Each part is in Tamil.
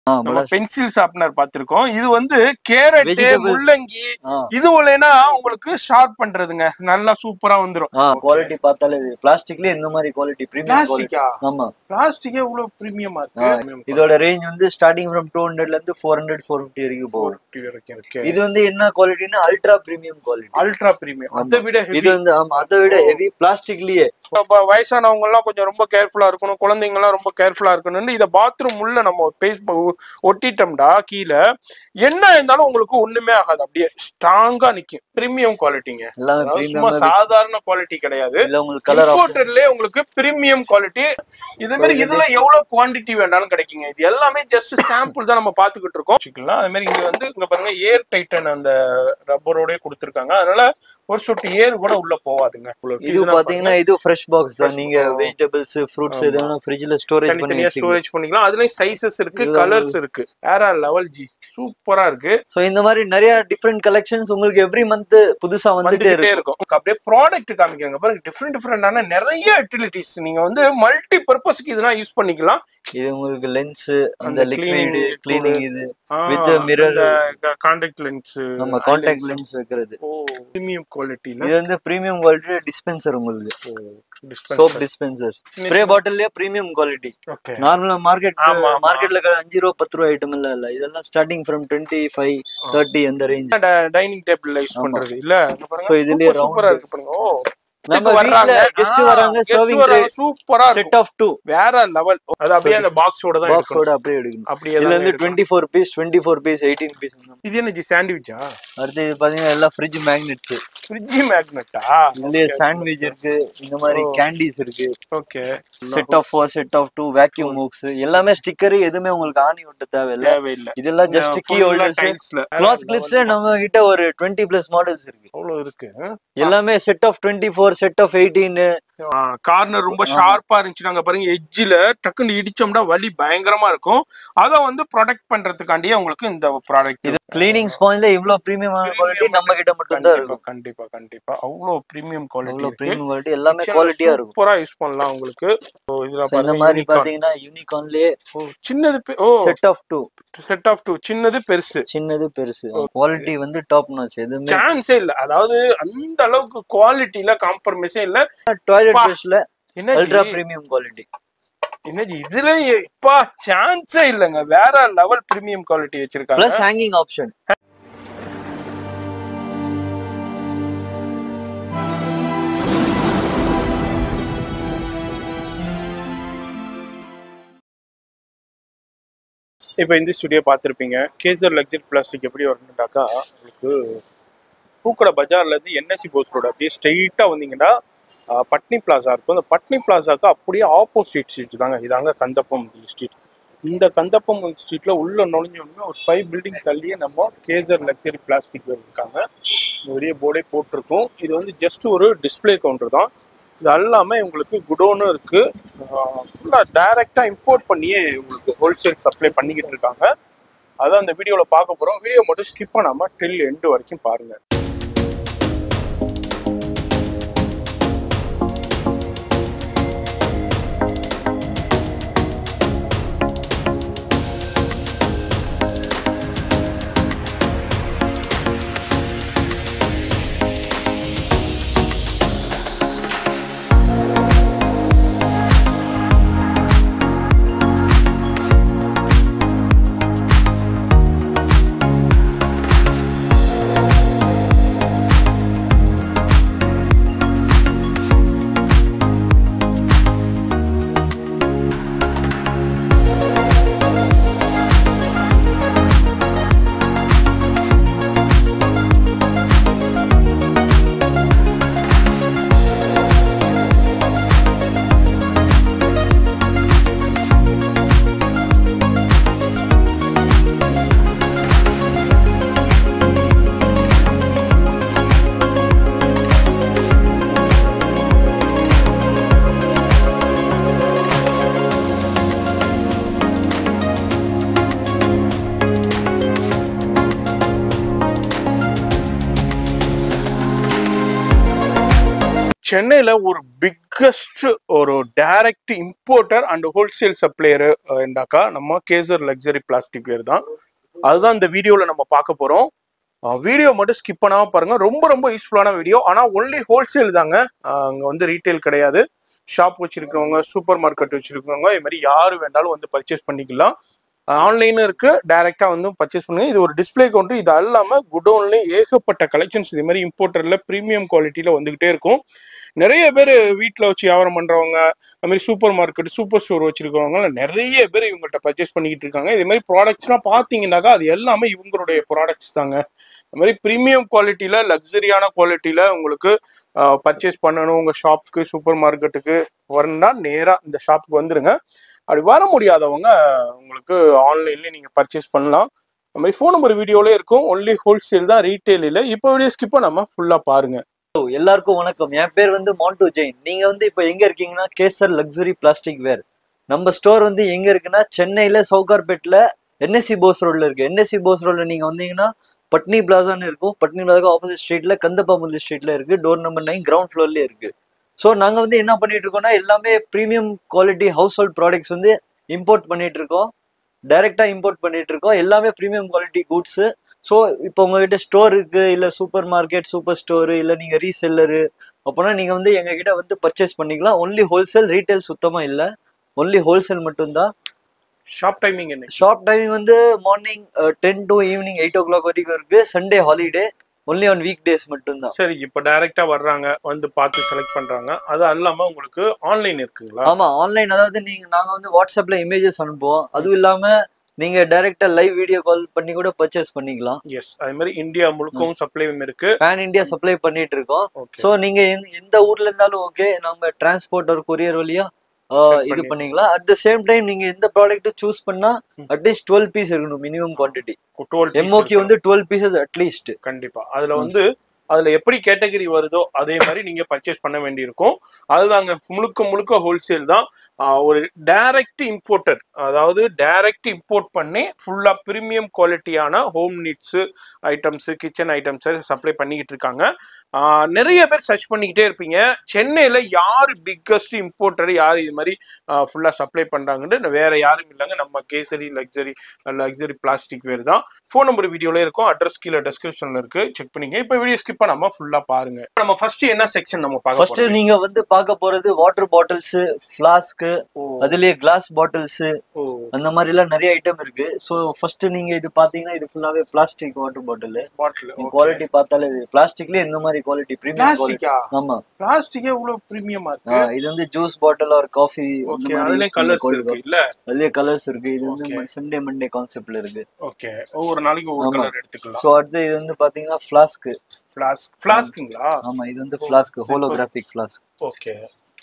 ஆ நம்ம பலாஸ் பென்சில் ஷார்ப்னர் பார்த்திருக்கோம் இது வந்து கேரட் Vegetables. முள்ளங்கி ஆ இது உள்ளேனா உங்களுக்கு ஷார்ப் பண்றதுங்க நல்லா சூப்பரா வந்துரும் ஆ குவாலிட்டி பார்த்தாலே பிளாஸ்டிக்லயே இந்த மாதிரி குவாலிட்டி பிரீமியம் குவாலிட்டி பிளாஸ்டிக்கா ஆமா பிளாஸ்டிக்கே இவ்வளவு பிரீமியமா ஆ, இருக்கு இதோட ரேஞ்ச் வந்து ஸ்டார்டிங் ஃப்ரம் டூ ஹண்ட்ரட்ல இருந்து ஃபோர் ஹண்ட்ரட் ஃபோர் ஃபிஃப்டி வரைக்கும் போகும் வரைக்கும் இருக்கு இது வந்து என்ன குவாலிட்டினா ultra premium quality ultra premium அதை விட இது வந்து ஆமா அதை விட ஹெவி பிளாஸ்டிக்லயே இப்ப வயசானவங்க எல்லாம் கொஞ்சம் ரொம்ப கேர்ஃபுல்லா இருக்கணும் குழந்தைங்க எல்லாம் ரொம்ப கேர்ஃபுல்லா இருக்கணும்னு இத பாத்ரூம் உள்ள நம்ம பேஸ் ஒட்டிட்டோம்டா கீழே என்ன இருந்தாலும் உங்களுக்கு ஒண்ணுமே ஆகாது அப்படியே ஸ்ட்ராங்கா நிக்கும் பிரீமியம் குவாலிட்டிங்க எல்லாமே சும்மா பிரீமியம் சாதாரண குவாலிட்டி கிடையாது இல்ல உங்களுக்கு கலர் இம்போர்ட்டட்லயே உங்களுக்கு பிரீமியம் குவாலிட்டி இதே மாதிரி இதுல எவ்வளவு குவாண்டிட்டி வேணாலும் கிடைக்குங்க இது எல்லாமே ஜஸ்ட் சாம்பிள் தான் நம்ம பாத்துக்கிட்டு இருக்கோம் வச்சுக்கலாம் அதே மாதிரி இங்க வந்து இங்க பாருங்க ஏர் டைட்டன் அந்த ரப்பரோட கொடுத்துருக்காங்க அதனால ஒரு சொட்டு ஏர் கூட உள்ள போவாதுங்க உங்களுக்கு இது இதுனா பாத்தீங்கன்னா இது ஃப்ரெஷ் பாக்ஸ் தான் நீங்க வெஜிடபிள்ஸ் ஃப்ரூட்ஸ் எதுனா ஃப்ரிட்ஜ்ல ஸ்டோரேஜ் பண்ணி தனித்தனியா ஸ்டோரேஜ் பண்ணிக்கலாம் அதுலயும் சைசஸ் இருக்கு கலர்ஸ் இருக்கு வேற லெவல் ஜி சூப்பரா இருக்கு சோ இந்த மாதிரி நிறைய டிஃப்ரெண்ட் கலெக்ஷன்ஸ் உங்களுக்கு எவ்ரி மந்த் புதுசா வந்துட்டே வந்துட்டே இருக்கும் இருக்கும் அப்படியே ப்ராடக்ட் காமிக்கிறாங்க பாருங்க டிஃப்ரெண்ட் டிஃப்ரெண்டான நிறைய யூட்டிலிட்டிஸ் நீங்க வந்து மல்டி பர்பஸ்க்கு இதெல்லாம் யூஸ் பண்ணிக்கலாம் இது உங்களுக்கு லென்ஸ் அந்த அந்த லிக்விட் cleaning கிளீனிங் இது With the mirror. Contact lens நம்ம கான்டாக்ட் லென்ஸ் வைக்கிறது ஓ பிரீமியம் குவாலிட்டில இது வந்து பிரீமியம் குவாலிட்டி டிஸ்பென்சர் உங்களுக்கு சோப் டிஸ்பென்சர்ஸ் ஸ்ப்ரே பாட்டில்லே பிரீமியம் குவாலிட்டி ஓகே நார்மலா மார்க்கெட் ஆமா, ஆமா. மார்க்கெட்ல அஞ்சு ரூபா பத்து ரூபா ஐட்டம் இல்ல இல்ல இதெல்லாம் starting from twenty five thirty அந்த ரேஞ்ச் டைனிங் டேபிள்ல யூஸ் பண்றது இல்ல So, இதுலயே சூப்பரா round. இருக்கு பாருங்க ஓ நம்ம வர்றாங்க வீட்ல கெஸ்ட் வராங்க சர்விங் சூப்பரா செட் இருக்கும் ஆஃப் டூ வேற லெவல் அது அப்படியே அந்த பாக்ஸோட தான் எடுக்கணும். பாக்ஸோட அப்படியே எடுக்கணும் அப்படியே இதுல தான் இருந்து எடுக்கணும். Twenty four piece twenty four piece eighteen piece இது என்ன ஜி சாண்ட்விச்சா அடுத்து இது பாத்தீங்கன்னா எல்லாம் ஃப்ரிட்ஜ் மேக்னெட்ஸ் ஃப்ரிட்ஜ் மேக்னெட்டா இதுலயே சாண்ட்விச் இருக்கு இந்த மாதிரி கேண்டீஸ் இருக்கு okay set of four set of two vacuum மூக்ஸ் எல்லாமே ஸ்டிக்கர் எதுவுமே உங்களுக்கு ஆணி ஒட்ட தேவையில்ல தேவையில்லை இதெல்லாம் ஜஸ்ட் கீ ஹோல்டர்ஸ் டைல்ஸ்ல கிளாத் கிளிப்ஸ்ல நம்ம கிட்ட ஒரு டுவெண்ட்டி பிளஸ் மாடல்ஸ் இருக்கு அவ்வளவு இருக்கு எல்லாமே set of twenty four set of eighteen corner ரொம்ப ஷார்ப்பா இருந்துச்சு நாங்க பாருங்க எட்ஜ்ல டக்குன்னு இடிச்சோம்னா வலி பயங்கரமா இருக்கும் அத வந்து ப்ரொடெக்ட் பண்றதுக்காண்டியே உங்களுக்கு இந்த ப்ராடக்ட் இது கிளீனிங் ஸ்பாஞ்ச்ல இவ்வளவு பிரீமியமான குவாலிட்டி நம்ம கிட்ட மட்டும் தான் இருக்கும் கண்டிப்பா கண்டிப்பா அவ்வளவு பிரீமியம் குவாலிட்டி அவ்வளவு பிரீமியம் குவாலிட்டி எல்லாமே குவாலிட்டியா இருக்கும் சூப்பரா யூஸ் பண்ணலாம் உங்களுக்கு So, இதுல So, இந்த பாருங்க மாதிரி unicorn. பாத்தீங்கன்னா யூனிகார்ன்லயே ஓ, சின்னது பெ- ஓ set of two set of two சின்னது பெருசு சின்னது பெருசு குவாலிட்டி வந்து டாப் நாச் எதுவுமே சான்ஸே இல்ல அதாவது அந்த அளவுக்கு குவாலிட்டில காம்ப்ரமைஸே இல்ல டாய்லெட் பிரஷ்ல என்ன அல்ட்ரா ஜி? பிரீமியம் குவாலிட்டி என்ன ஜி, இதுல இப்பா சான்ஸே இல்லங்க வேற லெவல் பிரீமியம் குவாலிட்டி வச்சிருக்காங்க பிளஸ் ஹேங்கிங் ஆப்ஷன் இப்போ இந்த ஸ்டுடியோ பார்த்துருப்பீங்க கேசர் லக்ஸரி பிளாஸ்டிக் எப்படி வரணுட்டாக்கா உங்களுக்கு பூக்கடை பஜார்ல இருந்து என்எஸ்சி போஸ் ரோடு அப்படியே ஸ்ட்ரெயிட்டா வந்தீங்கன்னா ஆஹ், பட்னி பிளாசா இருக்கும் அந்த பட்னி பிளாசாக்கு அப்படியே ஆப்போசிட் ஸ்ட்ரீட் தாங்க இதாங்க கந்தப்பம் ஸ்ட்ரீட் இந்த கந்தப்பம் ஸ்ட்ரீட்ல உள்ள நுழைஞ்சோடனே ஒரு ஃபைவ் பில்டிங் தள்ளியே நம்ம கேசர் லக்ஸரி பிளாஸ்டிக் இருக்காங்க இந்த வெளியே போர்டே போட்டிருக்கோம் இது வந்து ஜஸ்ட் ஒரு டிஸ்ப்ளே கவுண்டர் தான் இது எல்லாமே உங்களுக்கு குடோனும் இருக்கு ஃபுல்லாக டைரெக்டாக இம்போர்ட் பண்ணியே உங்களுக்கு ஹோல்சேல் சப்ளை பண்ணிக்கிட்டு இருக்காங்க அதான் அந்த வீடியோவில் பார்க்க போகிறோம் வீடியோ மட்டும் ஸ்கிப் பண்ணாமல் டில் எண்டு வரைக்கும் பாருங்க சென்னையில ஒரு பிக்கஸ்ட் ஒரு direct importer and wholesale supplier என்றாக்கா நம்ம கேசர் லக்ஸரி பிளாஸ்டிக் வேர் தான் அதுதான் இந்த வீடியோல நம்ம பார்க்க போறோம் வீடியோ மட்டும் ஸ்கிப் பண்ணாம பாருங்க ரொம்ப ரொம்ப யூஸ்ஃபுல்லான வீடியோ ஆனா ஒன்லி ஹோல்சேல் தாங்க அஹ் அங்க வந்து ரீட்டைல் கிடையாது ஷாப் வச்சிருக்கவங்க சூப்பர் மார்க்கெட் வச்சிருக்கவங்க இது மாதிரி யாரு வேண்டாலும் வந்து பர்ச்சேஸ் பண்ணிக்கலாம் ஆன்லைனும் இருக்கு டைரக்டா வந்து பர்ச்சேஸ் பண்ணுங்க இது ஒரு டிஸ்ப்ளே கவுண்டர் இது அல்லாம குடோன்லயும் ஏகப்பட்ட கலெக்ஷன்ஸ் இது மாதிரி இம்போர்ட்டர்ல ப்ரீமியம் குவாலிட்டியில வந்துகிட்டே இருக்கும் நிறைய பேர் வீட்டில் வச்சு வியாபாரம் பண்றவங்க அது மாதிரி சூப்பர் மார்க்கெட் சூப்பர் ஸ்டோர் வச்சிருக்கவங்க நிறைய பேர் இவங்கள்ட்ட பர்ச்சேஸ் பண்ணிக்கிட்டு இருக்காங்க இது மாதிரி ப்ராடக்ட்ஸ்லாம் பார்த்தீங்கன்னாக்கா அது எல்லாமே இவங்களுடைய ப்ராடக்ட்ஸ் தாங்க இந்த மாதிரி ப்ரீமியம் குவாலிட்டியில லக்ஸரியான குவாலிட்டியில உங்களுக்கு பர்ச்சேஸ் பண்ணணும் உங்க ஷாப்புக்கு சூப்பர் மார்க்கெட்டுக்கு வரணும்னா நேரா இந்த ஷாப்புக்கு வந்துருங்க அப்படி வர முடியாதவங்க உங்களுக்கு ஆன்லைன்ல நீங்க பர்ச்சேஸ் பண்ணலாம் அந்த மாதிரி ஃபோன் நம்பர் வீடியோலே இருக்கும் ஒன்லி ஹோல்சேல் தான் ரீட்டைல் இல்லை இப்போ வீடியோ ஸ்கிப் பண்ணாம ஃபுல்லா பாருங்க எல்லாருக்கும் வணக்கம் என் பேர் வந்து மாண்டு ஜெயின் நீங்க வந்து இப்போ எங்க இருக்கீங்கன்னா கேசர் லக்ஸுரி பிளாஸ்டிக் வேர் நம்ம ஸ்டோர் வந்து எங்க இருக்குன்னா சென்னையில சவுகார்பேட்ல என்எஸ்சி போஸ் ரோட்ல இருக்கு என்எஸ்சி போஸ் ரோட்ல நீங்க வந்தீங்கன்னா பட்னி பிளாசான்னு இருக்கும் பட்னி பிளாசா ஆப்போசிட் ஸ்ட்ரீட்ல கந்தப்பாமுல்லி ஸ்ட்ரீட்ல இருக்கு டோர் நம்பர் நைன் கிரவுண்ட் ஃப்ளோர்லயே இருக்கு ஸோ நாங்க வந்து என்ன பண்ணிட்டு இருக்கோம்னா எல்லாமே premium quality house hold products வந்து இம்போர்ட் பண்ணிட்டு இருக்கோம் டைரக்டா இம்போர்ட் பண்ணிட்டு இருக்கோம் எல்லாமே ப்ரீமியம் குவாலிட்டி கூட்ஸ் ஸோ இப்போ உங்ககிட்ட ஸ்டோர் இருக்கு இல்ல சூப்பர் மார்க்கெட் சூப்பர் ஸ்டோர் இல்ல நீங்க ரீசெல்லரு அப்போனா நீங்க வந்து எங்க கிட்ட வந்து பர்ச்சேஸ் பண்ணிக்கலாம் ஒன்லி ஹோல்சேல் ரீட்டைல் சுத்தமா இல்ல ஒன்லி ஹோல்சேல் மட்டும்தான் ஷாப் டைமிங் என்ன ஷாப் டைமிங் வந்து morning ten to evening eight o'clock வரைக்கும் இருக்கு Sunday holiday only on week days மட்டும்தான் சரி இப்போ டைரக்டா வர்றாங்க வந்து பார்த்து செலக்ட் பண்றாங்க அது அல்லாம உங்களுக்கு ஆன்லைன் இருக்குங்களா ஆமா ஆன்லைன் அதாவது நீங்க நாங்க வந்து வாட்ஸ்அப்ல இமேஜஸ் அனுப்புவோம் அதுவும் இல்லாம நீங்க டைரக்டா லைவ் வீடியோ கால் பண்ணி கூட பர்ச்சேஸ் பண்ணிக்கலாம் எஸ் அதே மாதிரி இந்தியா முழுக்கவும் சப்ளைவும் இருக்கு பேன் இந்தியா சப்ளை பண்ணிட்டு இருக்கோம் ஓகே சோ நீங்க எந்த- எந்த ஊர்ல இருந்தாலும் ஓகே நம்ம டிரான்ஸ்போர்ட் ஒரு கொரியர் வழியா ஆ, Send இது பண்ணி- பண்ணிக்கலாம் அட் த சேம் டைம் நீங்க எந்த ப்ராடக்ட் சூஸ் பண்ணா அட்லீஸ்ட் டுவெல் பீஸ் இருக்கணும் மினிமம் குவான்டிட்டி எம்ஓகி வந்து டுவெல் பீசஸ் அட்லீஸ்ட் கண்டிப்பா அதுல வந்து அதுல எப்படி கேட்டகரி வருதோ அதே மாதிரி நீங்க பர்ச்சேஸ் பண்ண வேண்டியிருக்கும் அதுதாங்க முழுக்க முழுக்க ஹோல்சேல் தான் ஆஹ் ஒரு டைரக்ட் இம்போர்ட்டர் அதாவது டைரக்ட் இம்போர்ட் பண்ணி ஃபுல்லா பிரீமியம் குவாலிட்டியான home needs items kitchen items supply பண்ணிக்கிட்டு இருக்காங்க ஆஹ் நிறைய பேர் சர்ச் பண்ணிக்கிட்டே இருப்பீங்க சென்னையில யார் பிக்கஸ்ட் இம்போர்ட்டர் யார் இது மாதிரி ஃபுல்லா சப்ளை பண்றாங்கன்னு வேற யாரும் இல்லைங்க நம்ம Kesari luxury luxury plastic ware தான் ஃபோன் நம்பர் வீடியோல இருக்கும் அட்ரஸ் கீழே டிஸ்கிரிப்ஷன்ல இருக்கு செக் பண்ணிங்க இப்போ வீடியோ ஸ்கிப் பண்ணாம ஃபுல்லா பாருங்க நம்ம ஃபர்ஸ்ட் என்ன செக்ஷன் நம்ம பார்க்க ஃபர்ஸ்ட் நீங்க வந்து பார்க்க போறது வாட்டர் பாட்டில்ஸ் ஃபிளாஸ்க் அதுலயே கிளாஸ் பாட்டில்ஸ் ஓ அந்த மாதிரி எல்லாம் நிறைய ஐட்டம் இருக்கு சோ ஃபர்ஸ்ட் நீங்க இது பாத்தீங்கன்னா இது ஃபுல்லாவே plastic water bottle bottle quality பார்த்தாலே பிளாஸ்டிக்லயே இந்த மாதிரி குவாலிட்டி பிரீமியம் குவாலிட்டி பிளாஸ்டிக்கா ஆமா பிளாஸ்டிக்கே இவ்வளவு பிரீமியமா ஆ, இருக்கு இது வந்து ஜூஸ் பாட்டில் ஒரு காஃபி ஓகே அதுலயே கலர்ஸ் இருக்கு இல்ல அதுலயே கலர்ஸ் இருக்கு இது வந்து சண்டே மண்டே கான்செப்ட்ல இருக்கு ஓகே ஒவ்வொரு நாளைக்கு ஒவ்வொரு கலர் எடுத்துக்கலாம் சோ அடுத்து இது வந்து பாத்தீங்கன்னா ஃபிளாஸ்க் ஃபிளாஸ்க் ஃபிளாஸ்க்குங்களா ஆமா இது வந்து flask holographic flask okay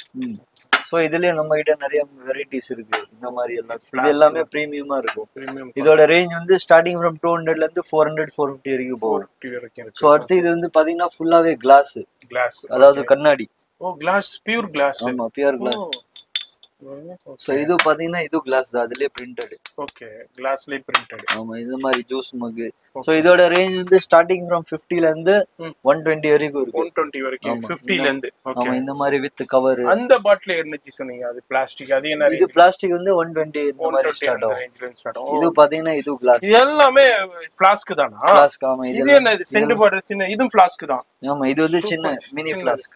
so இதுலயே நம்ம கிட்ட நிறைய வெரைட்டிஸ் இருக்கு இந்த மாதிரி எல்லாம் இது எல்லாமே பிரீமியமா இருக்கும் பிரீமியம் இதோட ரேஞ்ச் வந்து ஸ்டார்டிங் ஃப்ரம் டூ ஹண்ட்ரட்ல இருந்து ஃபோர் ஹண்ட்ரட் ஃபோர் ஃபிஃப்டி வரைக்கும் போகும் வரைக்கும் இருக்கு சோ அடுத்து இது வந்து பாத்தீங்கன்னா ஃபுல்லாவே கிளாஸ் கிளாஸ் அதாவது கண்ணாடி ஓ கிளாஸ் பியூர் கிளாஸ் ஆமா பியூர் கிளாஸ் சோ இது பாத்தீங்கன்னா இது கிளாஸ் தான் அதுலயே பிரிண்டட் ஓகே கிளாஸ்லயே பிரிண்டட் ஆமா இந்த மாதிரி ஜூஸ் மக் சோ இதோட ரேஞ்ச் வந்து ஸ்டார்டிங் ஃப்ரம் 50 ல இருந்து ம். ஒன் டுவெண்ட்டி வரைக்கும் இருக்கு ஒன் டுவெண்ட்டி வரைக்கும் ஆமா. ஃபிஃப்டில இருந்து ஓகே ஆமா இந்த மாதிரி வித் கவர் அந்த பாட்டில் என்னச்சு சொன்னீங்க அது பிளாஸ்டிக் அது என்ன இது பிளாஸ்டிக் வந்து ஒன் டுவெண்ட்டி இந்த மாதிரி ஸ்டார்ட் ஆகும் ஸ்டார்ட் இது பாத்தீங்கன்னா இது கிளாஸ் இது எல்லாமே ஃபிளாஸ்க் தானா ஃபிளாஸ்க் ஆமா இது இது என்ன இது சென்ட் பாட்டில் சின்ன இதுவும் ஃபிளாஸ்க் தான் ஆமா இது வந்து சின்ன மினி ஃபிளாஸ்க்